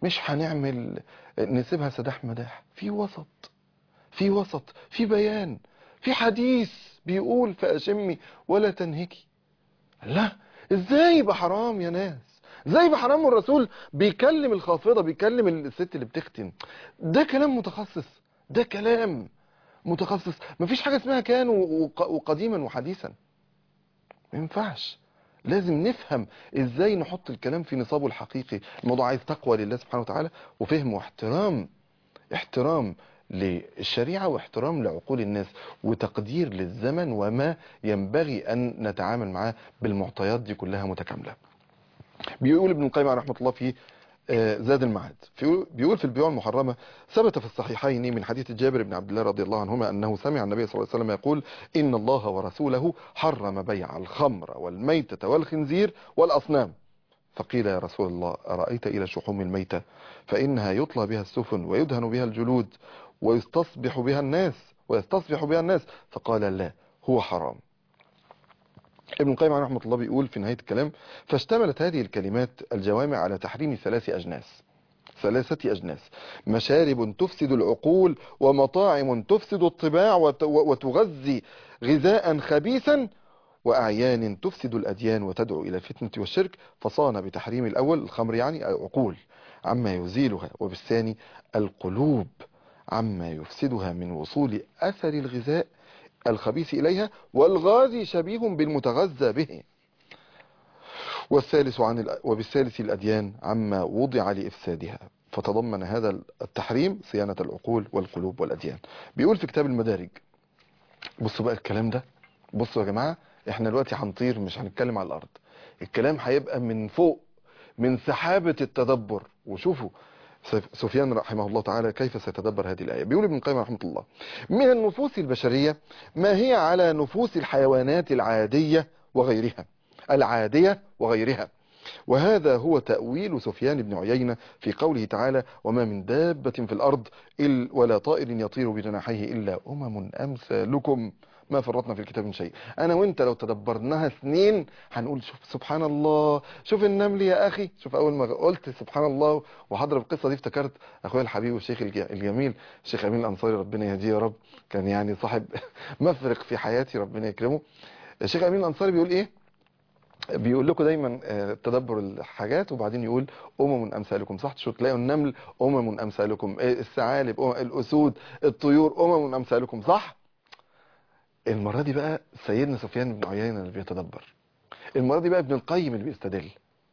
مش هنعمل نسيبها سداح مداح في وسط في وسط في بيان في حديث بيقول فأشمي ولا تنهكي لا ازاي يبقى حرام يا ناس ازاي يبقى حرام والرسول بيكلم الخافضة بيكلم الست اللي بتختن ده كلام متخصص ده كلام متخصص مفيش حاجة اسمها كان وق- وقديما وحديثا ما ينفعش لازم نفهم ازاي نحط الكلام في نصابه الحقيقي الموضوع عايز تقوى لله سبحانه وتعالى وفهم واحترام احترام للشريعة واحترام لعقول الناس وتقدير للزمن وما ينبغي أن نتعامل معاه بالمعطيات دي كلها متكاملة بيقول ابن القيم عليه رحمة الله في آه، زاد المعاد في- بيقول في البيوع المحرمة ثبت في الصحيحين من حديث جابر بن عبد الله رضي الله عنهما أنه سمع النبي صلى الله عليه وسلم يقول إن الله ورسوله حرم بيع الخمر والميتة والخنزير والأصنام فقيل يا رسول الله أرأيت إلى شحوم الميتة فإنها يطلى بها السفن ويدهن بها الجلود ويستصبح بها الناس ويستصبح بها الناس فقال لا هو حرام ابن القيم عليه رحمة الله بيقول في نهاية الكلام فاشتملت هذه الكلمات الجوامع على تحريم ثلاث أجناس ثلاثة أجناس مشارب تفسد العقول ومطاعم تفسد الطباع وت- وتغذي غذاء خبيثا وأعيان تفسد الأديان وتدعو إلى الفتنة والشرك فصان بتحريم الأول الخمر يعني العقول عما يزيلها وبالثاني القلوب عما يفسدها من وصول أثر الغذاء الخبيث إليها والغازي شبيه بالمتغذى به والثالث عن الأ- وبالثالث الأديان عما وضع لإفسادها فتضمن هذا التحريم صيانة العقول والقلوب والأديان بيقول في كتاب المدارج بصوا بقى الكلام ده بصوا يا جماعة احنا دلوقتي هنطير مش هنتكلم على الأرض الكلام هيبقى من فوق من سحابة التدبر وشوفوا سف- سفيان رحمه الله تعالى كيف سيتدبر هذه الآية بيقول ابن القيم رحمه الله من النفوس البشرية ما هي على نفوس الحيوانات العادية وغيرها العادية وغيرها وهذا هو تأويل سفيان بن عيينة في قوله تعالى وما من دابة في الأرض إل ولا طائر يطير بجناحيه إلا أمم أمثالكم ما فرطنا في الكتاب من شيء أنا وإنت لو تدبرناها سنين هنقول شوف سبحان الله شوف النمل يا أخي شوف أول ما قلت سبحان الله وحضر القصة دي افتكرت أخويا الحبيب والشيخ الج- الجميل الشيخ أمين الأنصاري ربنا يهديه يا رب كان يعني صاحب مفرق في حياتي ربنا يكرمه الشيخ أمين الأنصاري بيقول إيه بيقول لكم دايما آه، تدبر الحاجات وبعدين يقول أمم أمثالكم صح شو تلاقوا النمل أمم أمثالكم آه، الثعالب أمم- الأسود الطيور أمم أمثالكم صح المرة دي بقى سيدنا سفيان بن عيينة اللي بيتدبر المرة دي بقى ابن القيم اللي بيستدل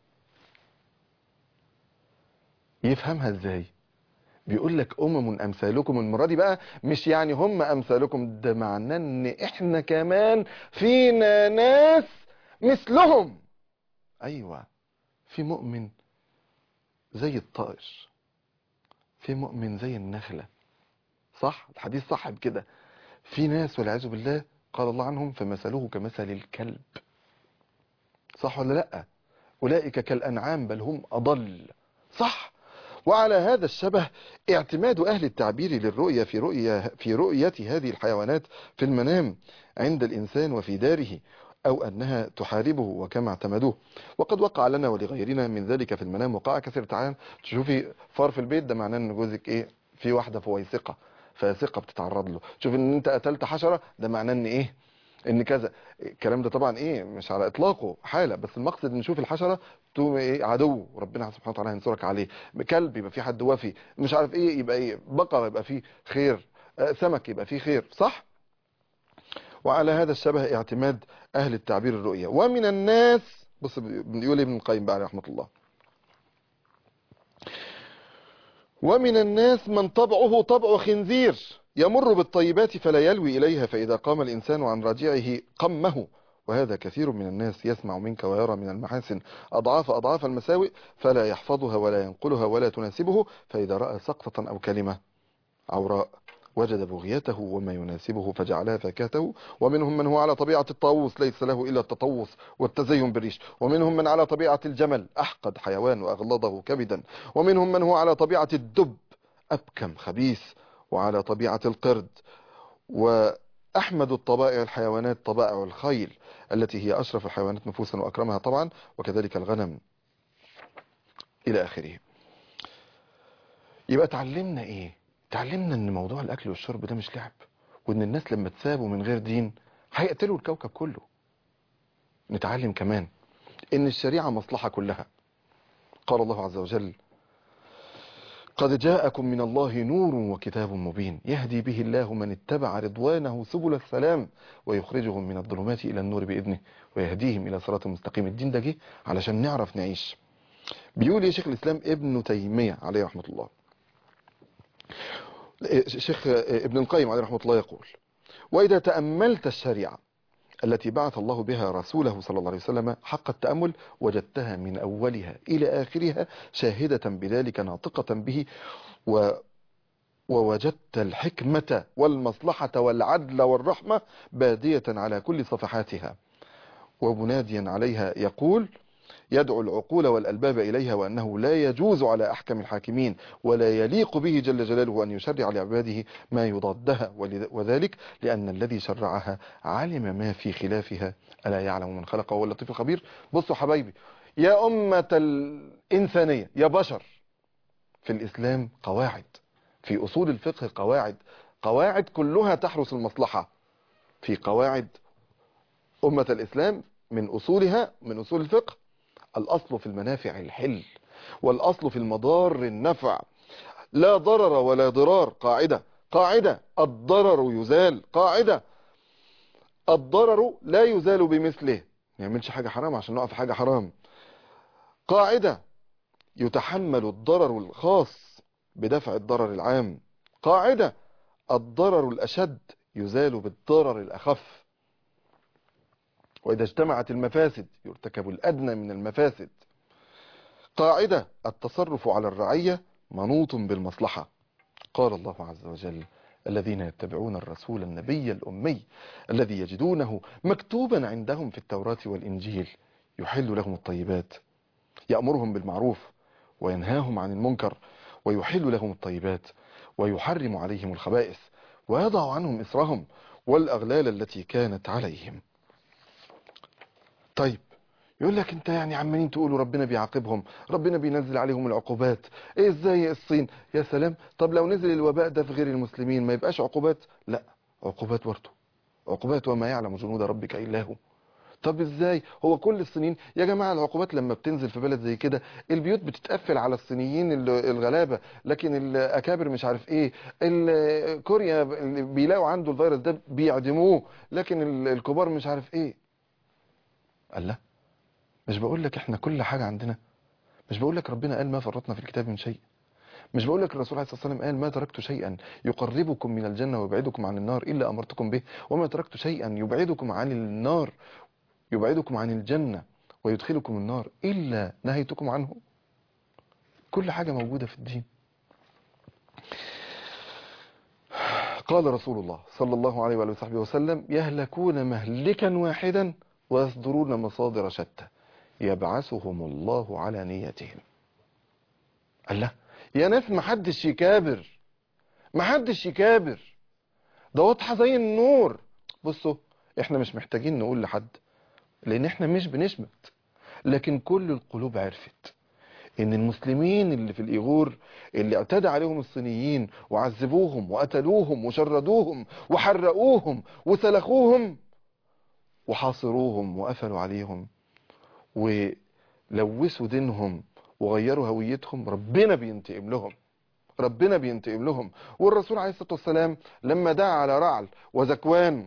يفهمها ازاي بيقول لك أمم أمثالكم المرة دي بقى مش يعني هم أمثالكم ده معناه إن إحنا كمان فينا ناس مثلهم أيوة في مؤمن زي الطائر في مؤمن زي النخلة صح الحديث صح بكده في ناس والعياذ بالله قال الله عنهم فمثله كمثل الكلب صح ولا لا أولئك كالأنعام بل هم أضل صح وعلى هذا الشبه اعتماد أهل التعبير للرؤية في رؤية في رؤية هذه الحيوانات في المنام عند الإنسان وفي داره أو أنها تحاربه وكما اعتمدوه وقد وقع لنا ولغيرنا من ذلك في المنام وقع كثير تعالى تشوفي فار في البيت ده معناه ان جوزك ايه في واحدة فويسقة فاسقة بتتعرض له تشوف ان انت قتلت حشرة ده معناه ان ايه ان كذا الكلام ده طبعا ايه مش على اطلاقه حالة بس المقصد نشوف الحشرة تقوم ايه عدو ربنا سبحانه وتعالى هينصرك عليه كلب يبقى في حد وفي مش عارف ايه يبقى ايه بقرة يبقى فيه خير آه، سمك يبقى فيه خير صح وعلى هذا الشبه اعتماد أهل التعبير الرؤية ومن الناس بص بيقول ابن القيم بقى عليه رحمة الله ومن الناس من طبعه طبع خنزير يمر بالطيبات فلا يلوي إليها فإذا قام الإنسان عن راجعه قمه وهذا كثير من الناس يسمع منك ويرى من المحاسن أضعاف أضعاف المساوئ فلا يحفظها ولا ينقلها ولا تناسبه فإذا رأى سقطة أو كلمة عوراء وجد بغيته وما يناسبه فجعلها فاكهته ومنهم من هو على طبيعة الطاووس ليس له إلا التطوس والتزين بالريش ومنهم من على طبيعة الجمل أحقد حيوان وأغلظه كبدا ومنهم من هو على طبيعة الدب أبكم خبيث وعلى طبيعة القرد وأحمد الطبائع الحيوانات طبائع الخيل التي هي أشرف الحيوانات نفوسا وأكرمها طبعا وكذلك الغنم إلى آخره يبقى اتعلمنا ايه اتعلمنا ان موضوع الاكل والشرب ده مش لعب وان الناس لما تسابوا من غير دين هيقتلوا الكوكب كله نتعلم كمان ان الشريعة مصلحة كلها قال الله عز وجل قد جاءكم من الله نور وكتاب مبين يهدي به الله من اتبع رضوانه سبل السلام ويخرجهم من الظلمات إلى النور بإذنه ويهديهم إلى صراط مستقيم الدين ده جه علشان نعرف نعيش بيقول يا شيخ الإسلام ابن تيمية عليه رحمة الله شيخ ابن القيم عليه رحمة الله يقول وإذا تأملت الشريعة التي بعث الله بها رسوله صلى الله عليه وسلم حق التأمل وجدتها من أولها إلى آخرها شاهدة بذلك ناطقة به و ووجدت الحكمة والمصلحة والعدل والرحمة بادية على كل صفحاتها ومناديا عليها يقول يدعو العقول والألباب إليها وأنه لا يجوز على أحكم الحاكمين ولا يليق به جل جلاله أن يشرع لعباده ما يضادها وذلك لأن الذي شرعها علم ما في خلافها ألا يعلم من خلق وهو اللطيف الخبير بصوا حبايبي يا أمة الإنسانية يا بشر في الإسلام قواعد في أصول الفقه قواعد قواعد كلها تحرس المصلحة في قواعد أمة الإسلام من أصولها من أصول الفقه الأصل في المنافع الحل والأصل في المضار النفع لا ضرر ولا ضرار قاعدة قاعدة الضرر يزال قاعدة الضرر لا يزال بمثله ما يعملش حاجة حرام عشان نقف حاجة حرام قاعدة يتحمل الضرر الخاص بدفع الضرر العام قاعدة الضرر الأشد يزال بالضرر الأخف وإذا اجتمعت المفاسد يرتكب الأدنى من المفاسد قاعدة التصرف على الرعية منوط بالمصلحة قال الله عز وجل الذين يتبعون الرسول النبي الأمي الذي يجدونه مكتوبا عندهم في التوراة والإنجيل يحل لهم الطيبات يأمرهم بالمعروف وينهاهم عن المنكر ويحل لهم الطيبات ويحرم عليهم الخبائث ويضع عنهم إسرهم والأغلال التي كانت عليهم طيب يقول لك انت يعني عمالين تقولوا ربنا بيعاقبهم ربنا بينزل عليهم العقوبات ايه ازاي الصين يا سلام طب لو نزل الوباء ده في غير المسلمين ما يبقاش عقوبات لا عقوبات برضه عقوبات وما يعلم جنود ربك الا هو طب ازاي هو كل الصينيين يا جماعه العقوبات لما بتنزل في بلد زي كده البيوت بتتقفل على الصينيين الغلابه لكن الاكابر مش عارف ايه كوريا بيلاقوا عنده الفيروس ده بيعدموه لكن الكبار مش عارف ايه قال لا مش بقول لك احنا كل حاجة عندنا مش بقول لك ربنا قال ما فرطنا في الكتاب من شيء مش بقول لك الرسول عليه الصلاة والسلام قال ما تركت شيئا يقربكم من الجنة ويبعدكم عن النار إلا أمرتكم به وما تركت شيئا يبعدكم عن النار يبعدكم عن الجنة ويدخلكم النار إلا نهيتكم عنه كل حاجة موجودة في الدين قال رسول الله صلى الله عليه وآله وصحبه وسلم يهلكون مهلكا واحدا ويصدرون مصادر شتى يبعثهم الله على نيتهم الله يا ناس محدش يكابر محدش يكابر ده واضحة زي النور بصوا احنا مش محتاجين نقول لحد لان احنا مش بنشمت لكن كل القلوب عرفت ان المسلمين اللي في الايغور اللي اعتدى عليهم الصينيين وعذبوهم وقتلوهم وشردوهم وحرقوهم وسلخوهم وحاصروهم وقفلوا عليهم ولوثوا دينهم وغيروا هويتهم ربنا بينتقم لهم ربنا بينتقم لهم والرسول عليه الصلاة والسلام لما دعا على رعل وزكوان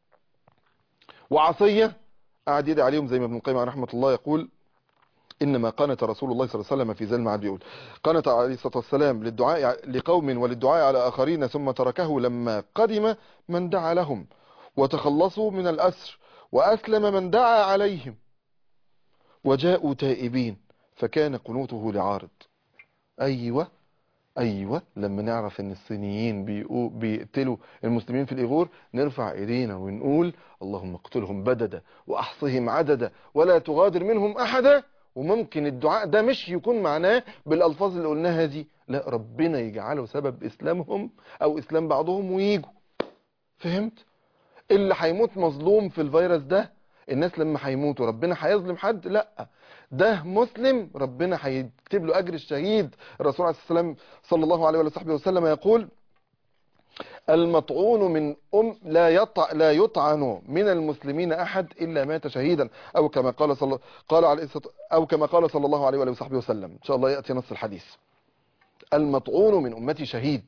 وعصية قعد يدعي عليهم زي ما ابن القيم رحمة الله يقول إنما قنت رسول الله صلى الله عليه وسلم في ذي المعاد بيقول قنت عليه الصلاة والسلام للدعاء لقوم وللدعاء على آخرين ثم تركه لما قدم من دعا لهم وتخلصوا من الأسر وأسلم من دعا عليهم وجاءوا تائبين فكان قنوته لعارض أيوة أيوة لما نعرف أن الصينيين بيقتلوا المسلمين في الإغور نرفع إيدينا ونقول اللهم اقتلهم بددا وأحصهم عددا ولا تغادر منهم أحدا وممكن الدعاء ده مش يكون معناه بالألفاظ اللي قلناها دي لا ربنا يجعله سبب إسلامهم أو إسلام بعضهم ويجوا فهمت؟ اللي هيموت مظلوم في الفيروس ده الناس لما هيموتوا ربنا هيظلم حد لا ده مسلم ربنا هيكتب له اجر الشهيد الرسول عليه الصلاه والسلام صلى الله عليه وصحبه وسلم يقول المطعون من أم لا يطع لا يطعن من المسلمين أحد إلا مات شهيدا أو كما قال صلى قال عليه الصلاة أو كما قال صلى الله عليه وآله وصحبه وسلم إن شاء الله يأتي نص الحديث المطعون من أمتي شهيد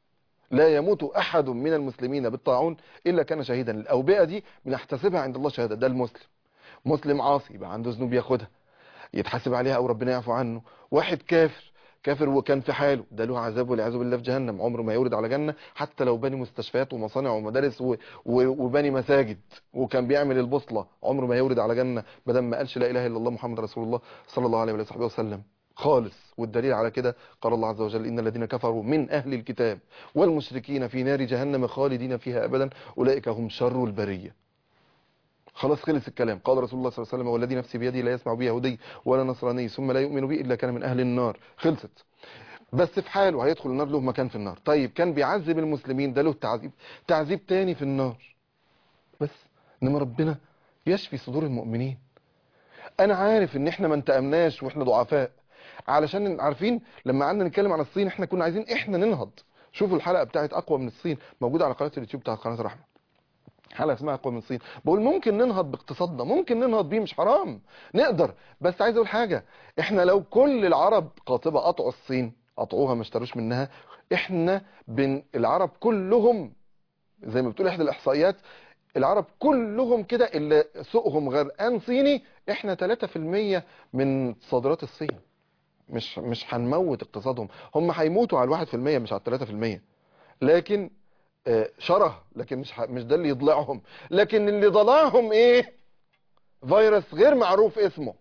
لا يموت أحد من المسلمين بالطاعون إلا كان شهيدا الأوبئة دي بنحتسبها عند الله شهادة ده المسلم مسلم عاصي يبقى عنده ذنوب ياخدها يتحاسب عليها أو ربنا يعفو عنه واحد كافر كافر وكان في حاله ده له عذاب والعياذ بالله في جهنم عمره ما يورد على جنة حتى لو بني مستشفيات ومصانع ومدارس و... و... وبني مساجد وكان بيعمل البوصلة عمره ما يورد على جنة بدل ما قالش لا إله إلا الله محمد رسول الله صلى الله عليه وصحبه وسلم خالص والدليل على كده قال الله عز وجل إن الذين كفروا من أهل الكتاب والمشركين في نار جهنم خالدين فيها أبدا أولئك هم شر البرية خلاص خلص الكلام قال رسول الله صلى الله عليه وسلم والذي نفسي بيدي لا يسمع بي يهودي ولا نصراني ثم لا يؤمن بي إلا كان من أهل النار خلصت بس في حاله هيدخل النار له مكان في النار طيب كان بيعذب المسلمين ده له تعذيب تعذيب تاني في النار بس انما ربنا يشفي صدور المؤمنين انا عارف ان احنا ما انتقمناش واحنا ضعفاء علشان عارفين لما قعدنا نتكلم عن الصين احنا كنا عايزين احنا ننهض شوفوا الحلقه بتاعت اقوى من الصين موجوده على قناه اليوتيوب بتاعت قناه الرحمه حلقه اسمها اقوى من الصين بقول ممكن ننهض باقتصادنا ممكن ننهض بيه مش حرام نقدر بس عايز اقول حاجه احنا لو كل العرب قاطبه قطعوا الصين قطعوها ما اشتروش منها احنا بين العرب كلهم زي ما بتقول احدى الاحصائيات العرب كلهم كده اللي سوقهم غرقان صيني احنا 3% من صادرات الصين مش مش هنموت اقتصادهم هم هيموتوا على الواحد في المية مش على الثلاثة في المية لكن آه، شره لكن مش ح- مش ده اللي يضلعهم لكن اللي ضلعهم ايه فيروس غير معروف اسمه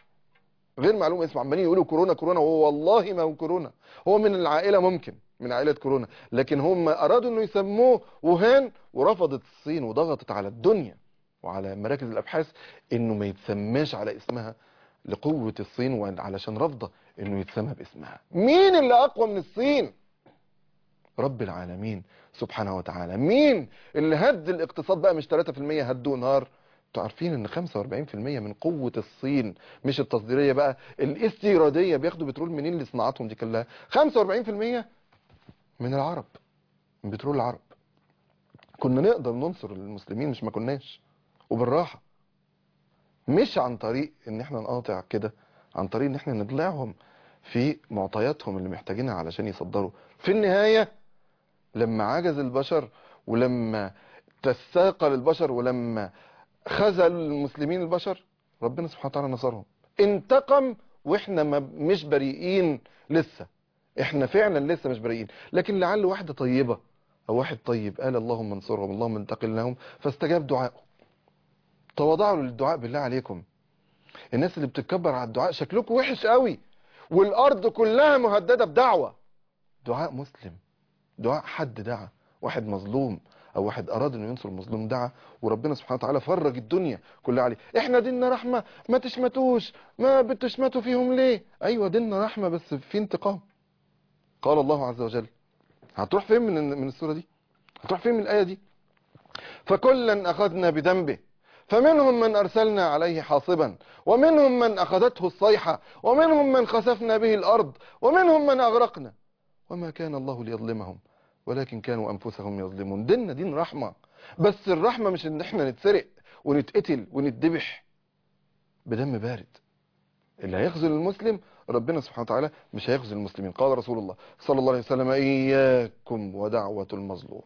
غير معلوم اسمه عمالين يقولوا كورونا كورونا وهو والله ما هو كورونا هو من العائلة ممكن من عائلة كورونا لكن هم ارادوا انه يسموه ووهان ورفضت الصين وضغطت على الدنيا وعلى مراكز الابحاث انه ما يتسماش على اسمها لقوة الصين وعلشان رافضة انه يتسمى باسمها مين اللي اقوى من الصين رب العالمين سبحانه وتعالى مين اللي هد الاقتصاد بقى مش 3% هدوه نار انتوا عارفين ان 45% من قوة الصين مش التصديرية بقى الاستيرادية بياخدوا بترول منين لصناعاتهم دي كلها 45% من العرب من بترول العرب كنا نقدر ننصر المسلمين مش ما كناش وبالراحة مش عن طريق ان احنا نقاطع كده عن طريق ان احنا نضلعهم في معطياتهم اللي محتاجينها علشان يصدروا في النهاية لما عجز البشر ولما تستاقل البشر ولما خذل المسلمين البشر ربنا سبحانه وتعالى نصرهم انتقم واحنا ما مش بريئين لسه احنا فعلا لسه مش بريئين لكن لعل واحدة طيبة او واحد طيب قال اللهم انصرهم اللهم انتقل لهم فاستجاب دعائه تواضعوا للدعاء بالله عليكم الناس اللي بتتكبر على الدعاء شكلكم وحش قوي والارض كلها مهددة بدعوة دعاء مسلم دعاء حد دعا واحد مظلوم او واحد اراد انه ينصر المظلوم دعا وربنا سبحانه وتعالى فرج الدنيا كلها عليه احنا ديننا رحمة ما تشمتوش ما بتشمتوا فيهم ليه ايوه ديننا رحمة بس في انتقام قال الله عز وجل هتروح فين من من السورة دي هتروح فين من الآية دي فكلا أخذنا بذنبه فمنهم من أرسلنا عليه حاصبا ومنهم من أخذته الصيحة ومنهم من خسفنا به الأرض ومنهم من أغرقنا وما كان الله ليظلمهم ولكن كانوا أنفسهم يظلمون ديننا دين رحمة بس الرحمة مش ان احنا نتسرق ونتقتل ونتذبح بدم بارد اللي هيخذل المسلم ربنا سبحانه وتعالى مش هيخذل المسلمين قال رسول الله صلى الله عليه وسلم إياكم ودعوة المظلوم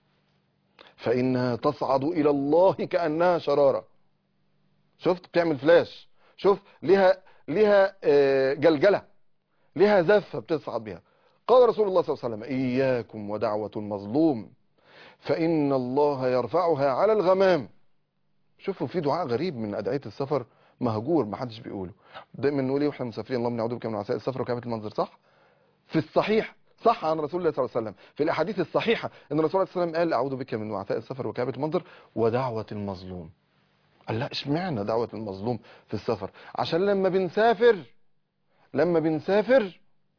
فإنها تصعد إلى الله كأنها شرارة شفت بتعمل فلاش شوف ليها ليها آه، جلجلة ليها زفة بتصعد بها قال رسول الله صلى الله عليه وسلم إياكم ودعوة المظلوم فإن الله يرفعها على الغمام شوفوا في دعاء غريب من أدعية السفر مهجور ما حدش بيقوله دايما نقول ايه واحنا مسافرين اللهم نعوذ بك من عساء السفر وكآبة المنظر صح في الصحيح صح عن رسول الله صلى الله عليه وسلم في الاحاديث الصحيحه ان الرسول صلى الله عليه وسلم قال اعوذ بك من وعثاء السفر وكآبة المنظر ودعوه المظلوم قال لا اشمعنى دعوه المظلوم في السفر عشان لما بنسافر لما بنسافر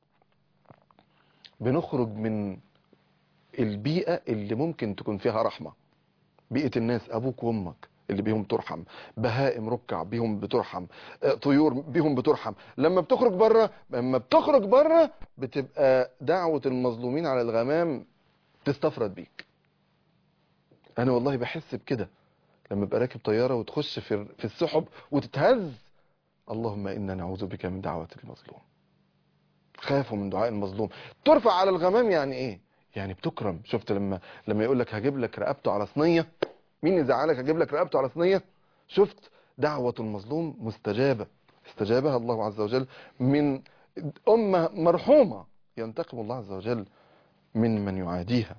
بنخرج من البيئه اللي ممكن تكون فيها رحمه بيئه الناس ابوك وامك اللي بيهم ترحم بهائم ركع بيهم بترحم آه، طيور بيهم بترحم لما بتخرج بره لما بتخرج بره بتبقى دعوة المظلومين على الغمام تستفرد بيك انا والله بحس بكده لما ابقى راكب طيارة وتخش في في السحب وتتهز اللهم انا نعوذ بك من دعوة المظلوم خافوا من دعاء المظلوم ترفع على الغمام يعني ايه يعني بتكرم شفت لما لما يقول لك هجيب لك رقبته على صينيه مين يزعلك هجيب لك رقبته على صينيه شفت دعوة المظلوم مستجابة استجابها الله عز وجل من أمة مرحومة ينتقم الله عز وجل من من يعاديها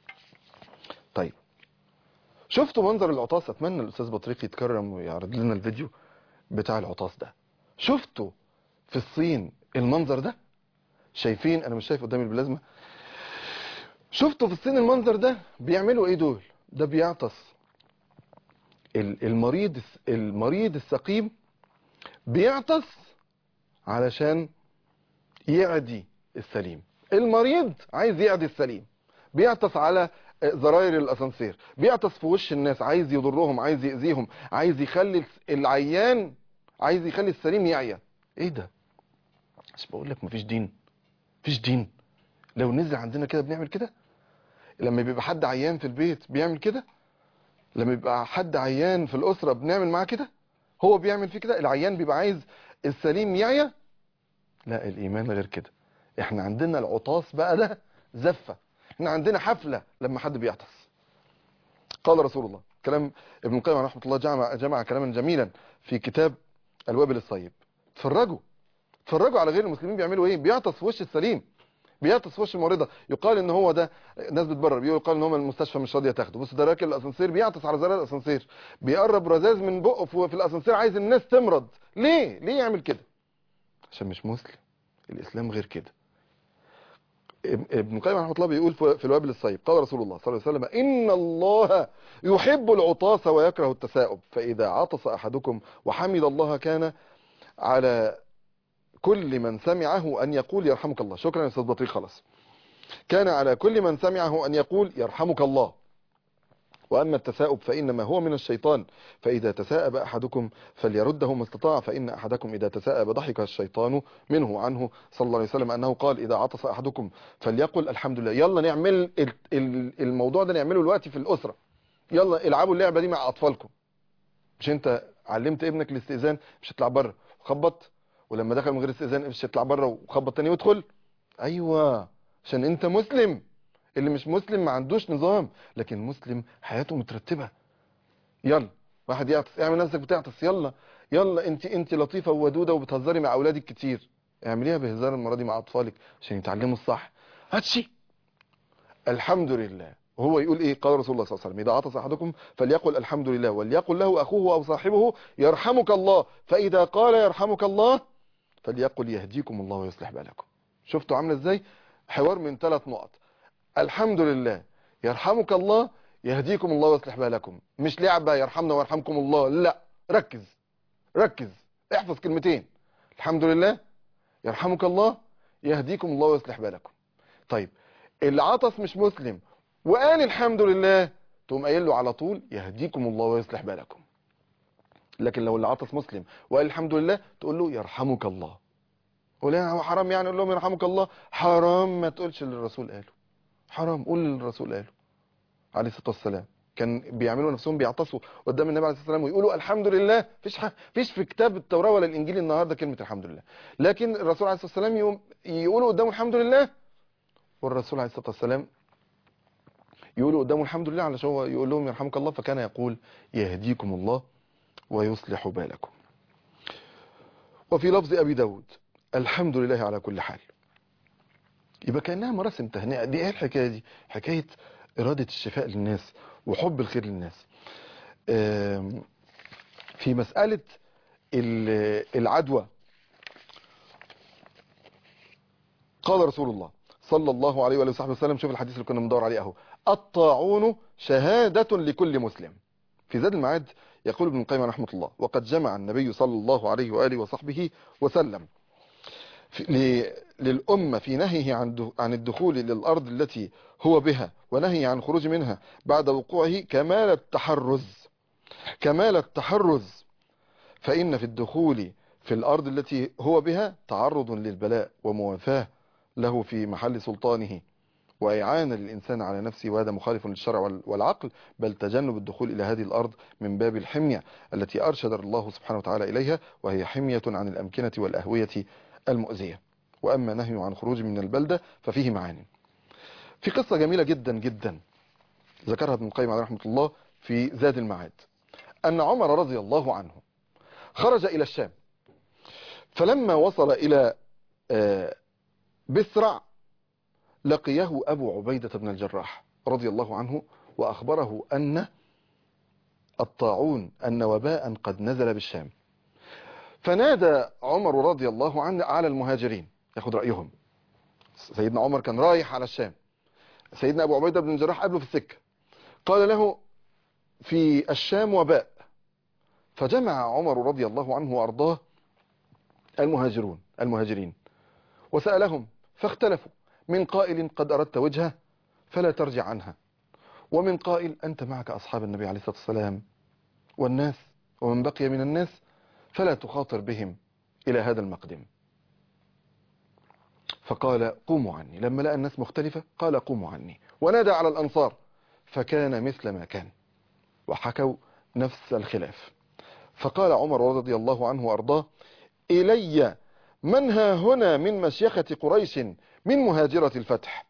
طيب شفتوا منظر العطاس اتمنى الاستاذ بطريق يتكرم ويعرض لنا الفيديو بتاع العطاس ده شفتوا في الصين المنظر ده شايفين انا مش شايف قدامي البلازما شفتوا في الصين المنظر ده بيعملوا ايه دول ده بيعطس ال- المريض المريض السقيم بيعطس علشان يعدي السليم المريض عايز يعدي السليم بيعطس على زراير الاسانسير بيعطس في وش الناس عايز يضرهم عايز يأذيهم عايز يخلي العيان عايز يخلي السليم يعيا ايه ده مش بقول لك مفيش دين مفيش دين لو نزل عندنا كده بنعمل كده لما بيبقى حد عيان في البيت بيعمل كده لما بيبقى حد عيان في الأسرة بنعمل معاه كده هو بيعمل فيه كده العيان بيبقى عايز السليم يعيا لا الإيمان غير كده احنا عندنا العطاس بقى ده زفة احنا عندنا حفلة لما حد بيعطس قال رسول الله كلام ابن القيم رحمه الله جمع, جمع كلاما جميلا في كتاب الوابل الصيب اتفرجوا اتفرجوا على غير المسلمين بيعملوا ايه بيعطس في وش السليم بيعطس في وش الممرضه يقال ان هو ده ناس بتبرر يقال ان هو من المستشفى مش راضيه تاخده بص ده راكب الاسانسير بيعطس على زرار الاسانسير بيقرب رذاذ من بقه في في الاسانسير عايز الناس تمرض ليه ليه يعمل كده عشان مش مسلم الاسلام غير كده ابن ابن القيم رحمه الله بيقول في في الوابل الصيب قال رسول الله صلى الله عليه وسلم ان الله يحب العطاس ويكره التثاؤب فاذا عطس احدكم وحمد الله كان على كل من سمعه أن يقول يرحمك الله شكرا يا أستاذ بطريق خلاص كان على كل من سمعه أن يقول يرحمك الله وأما التثاؤب فإنما هو من الشيطان فإذا تثاءب أحدكم فليرده ما استطاع فإن أحدكم إذا تثاءب ضحك الشيطان منه عنه صلى الله عليه وسلم أنه قال إذا عطس أحدكم فليقل الحمد لله يلا نعمل ال- ال- الموضوع ده نعمله دلوقتي في الأسرة يلا العبوا اللعبة دي مع أطفالكم مش أنت علمت ابنك الاستئذان مش هتطلع بره خبط ولما دخل من غير استئذان مش هيطلع بره وخبط تاني ويدخل ايوه عشان انت مسلم اللي مش مسلم ما عندوش نظام لكن مسلم حياته مترتبه يلا واحد يعطس اعمل نفسك بتعطس يلا يلا انت انت لطيفه وودوده وبتهزري مع اولادك كتير اعمليها بهزار المره دي مع اطفالك عشان يتعلموا الصح هاتشي الحمد لله وهو يقول ايه قال رسول الله صلى الله عليه وسلم اذا عطس احدكم فليقل الحمد لله وليقل له اخوه او صاحبه يرحمك الله فاذا قال يرحمك الله فليقل يهديكم الله ويصلح بالكم شفتوا عامله ازاي حوار من ثلاث نقط الحمد لله يرحمك الله يهديكم الله ويصلح بالكم مش لعبه يرحمنا ويرحمكم الله لا ركز ركز احفظ كلمتين الحمد لله يرحمك الله يهديكم الله ويصلح بالكم طيب اللي عطس مش مسلم وقال الحمد لله تقوم قايل له على طول يهديكم الله ويصلح بالكم لكن لو اللي عطس مسلم وقال الحمد لله تقول له يرحمك الله ولا هو حرام يعني اقول لهم يرحمك الله حرام ما تقولش اللي الرسول قاله حرام قول اللي الرسول قاله عليه الصلاه والسلام كان بيعملوا نفسهم بيعطسوا قدام النبي عليه الصلاه والسلام ويقولوا الحمد لله فيش ح... فيش في كتاب التوراه ولا الانجيل النهارده كلمه الحمد لله لكن الرسول عليه الصلاه والسلام يقوم يقولوا قدامه الحمد لله والرسول عليه الصلاه والسلام يقولوا قدامه الحمد لله علشان هو يقول لهم يرحمك الله فكان يقول يهديكم الله ويصلح بالكم وفي لفظ أبي داود الحمد لله على كل حال يبقى كأنها مراسم تهنئة دي ايه الحكاية دي حكاية إرادة الشفاء للناس وحب الخير للناس آم، في مسألة ال- العدوى قال رسول الله صلى الله عليه وآله وصحبه وسلم شوف الحديث اللي كنا بندور عليه اهو الطاعون شهادة لكل مسلم في زاد المعاد يقول ابن القيم رحمه الله وقد جمع النبي صلى الله عليه وآله وصحبه وسلم في ل- للأمة في نهيه عن د- عن الدخول للأرض التي هو بها ونهي عن الخروج منها بعد وقوعه كمال التحرز كمال التحرز فإن في الدخول في الأرض التي هو بها تعرض للبلاء وموافاة له في محل سلطانه وإعانة للإنسان على نفسه وهذا مخالف للشرع وال- والعقل بل تجنب الدخول إلى هذه الأرض من باب الحمية التي أرشد الله سبحانه وتعالى إليها وهي حمية عن الأمكنة والأهوية المؤذية وأما نهي عن خروج من البلدة ففيه معاني في قصة جميلة جدا جدا ذكرها ابن القيم عليه رحمة الله في زاد المعاد أن عمر رضي الله عنه خرج إلى الشام فلما وصل إلى آه، بسرع لقيه أبو عبيدة بن الجراح رضي الله عنه وأخبره أن الطاعون أن وباء قد نزل بالشام فنادى عمر رضي الله عنه على المهاجرين ياخد رأيهم سيدنا عمر كان رايح على الشام سيدنا أبو عبيدة بن الجراح قابله في السكة قال له في الشام وباء فجمع عمر رضي الله عنه وأرضاه المهاجرون المهاجرين وسألهم فاختلفوا من قائل قد أردت وجهه فلا ترجع عنها ومن قائل أنت معك أصحاب النبي عليه الصلاة والسلام والناس ومن بقي من الناس فلا تخاطر بهم إلى هذا المقدم فقال قوموا عني لما لقى الناس مختلفة قال قوموا عني ونادى على الأنصار فكان مثل ما كان وحكوا نفس الخلاف فقال عمر رضي الله عنه وأرضاه إلي من ها هنا من مشيخة قريش من مهاجرة الفتح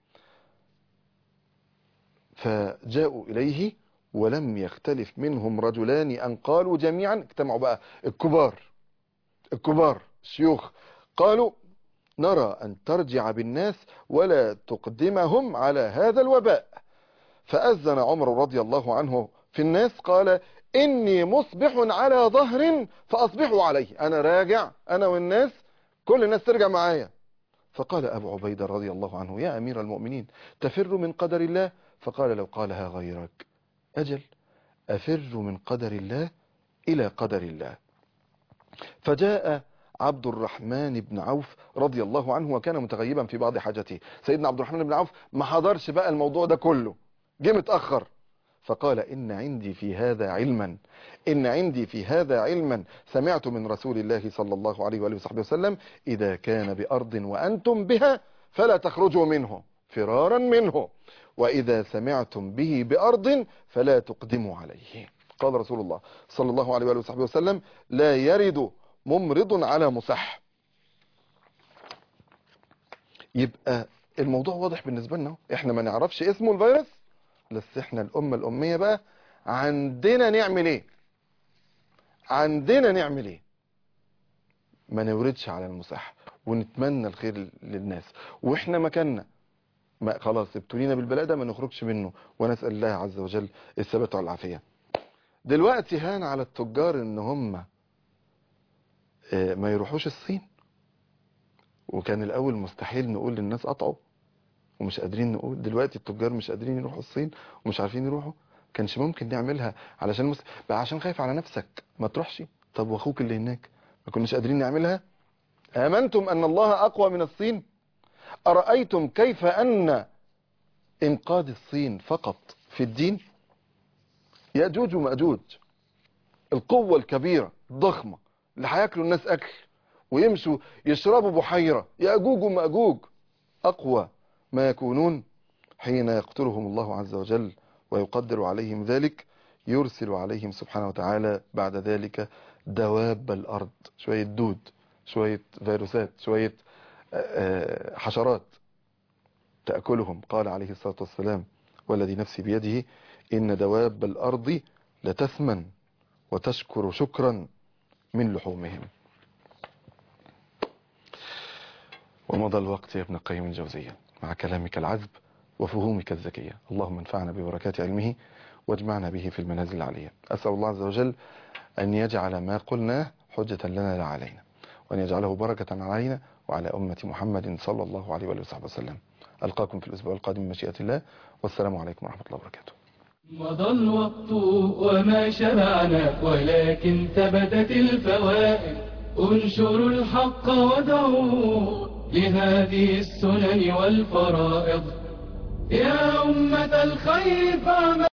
فجاءوا إليه ولم يختلف منهم رجلان أن قالوا جميعا اجتمعوا بقى الكبار الكبار الشيوخ قالوا نرى أن ترجع بالناس ولا تقدمهم على هذا الوباء فأذن عمر رضي الله عنه في الناس قال إني مصبح على ظهر فأصبحوا عليه أنا راجع أنا والناس كل الناس ترجع معايا فقال أبو عبيدة رضي الله عنه يا أمير المؤمنين تفر من قدر الله فقال لو قالها غيرك أجل أفر من قدر الله إلى قدر الله فجاء عبد الرحمن بن عوف رضي الله عنه وكان متغيبا في بعض حاجته سيدنا عبد الرحمن بن عوف ما حضرش بقى الموضوع ده كله جه متأخر فقال إن عندي في هذا علما إن عندي في هذا علما سمعت من رسول الله صلى الله عليه وآله وصحبه وسلم إذا كان بأرض وأنتم بها فلا تخرجوا منه فرارا منه وإذا سمعتم به بأرض فلا تقدموا عليه قال رسول الله صلى الله عليه وآله وصحبه وسلم لا يرد ممرض على مصح يبقى الموضوع واضح بالنسبة لنا احنا ما نعرفش اسمه الفيروس بس احنا الأمة الأمية بقى عندنا نعمل ايه عندنا نعمل ايه ما نوردش على المصح ونتمنى الخير للناس واحنا مكاننا ما خلاص ابتلينا بالبلاء ده ما نخرجش منه ونسأل الله عز وجل الثبات والعافية دلوقتي هان على التجار ان هم ما يروحوش الصين وكان الاول مستحيل نقول للناس قطعوا ومش قادرين نقول دلوقتي التجار مش قادرين يروحوا الصين ومش عارفين يروحوا كانش ممكن نعملها علشان مس... بقى عشان خايف على نفسك ما تروحش طب واخوك اللي هناك ما كناش قادرين نعملها امنتم ان الله اقوى من الصين ارايتم كيف ان انقاذ الصين فقط في الدين ياجوج وماجوج القوه الكبيره الضخمه اللي هياكلوا الناس اكل ويمشوا يشربوا بحيره ياجوج وماجوج اقوى ما يكونون حين يقتلهم الله عز وجل ويقدر عليهم ذلك يرسل عليهم سبحانه وتعالى بعد ذلك دواب الأرض شوية دود شوية فيروسات شوية حشرات تأكلهم قال عليه الصلاة والسلام والذي نفسي بيده إن دواب الأرض لتثمن وتشكر شكرا من لحومهم ومضى الوقت يا ابن القيم الجوزية مع كلامك العذب وفهومك الذكية اللهم انفعنا ببركات علمه واجمعنا به في المنازل العلية أسأل الله عز وجل أن يجعل ما قلناه حجة لنا لا علينا وأن يجعله بركة علينا وعلى أمة محمد صلى الله عليه وآله وصحبه وسلم ألقاكم في الأسبوع القادم بمشيئة الله والسلام عليكم ورحمة الله وبركاته مضى الوقت وما شبعنا ولكن ثبتت الفوائد انشروا الحق ودعوا لهذه السنن والفرائض يا أمة الخير فاعملوا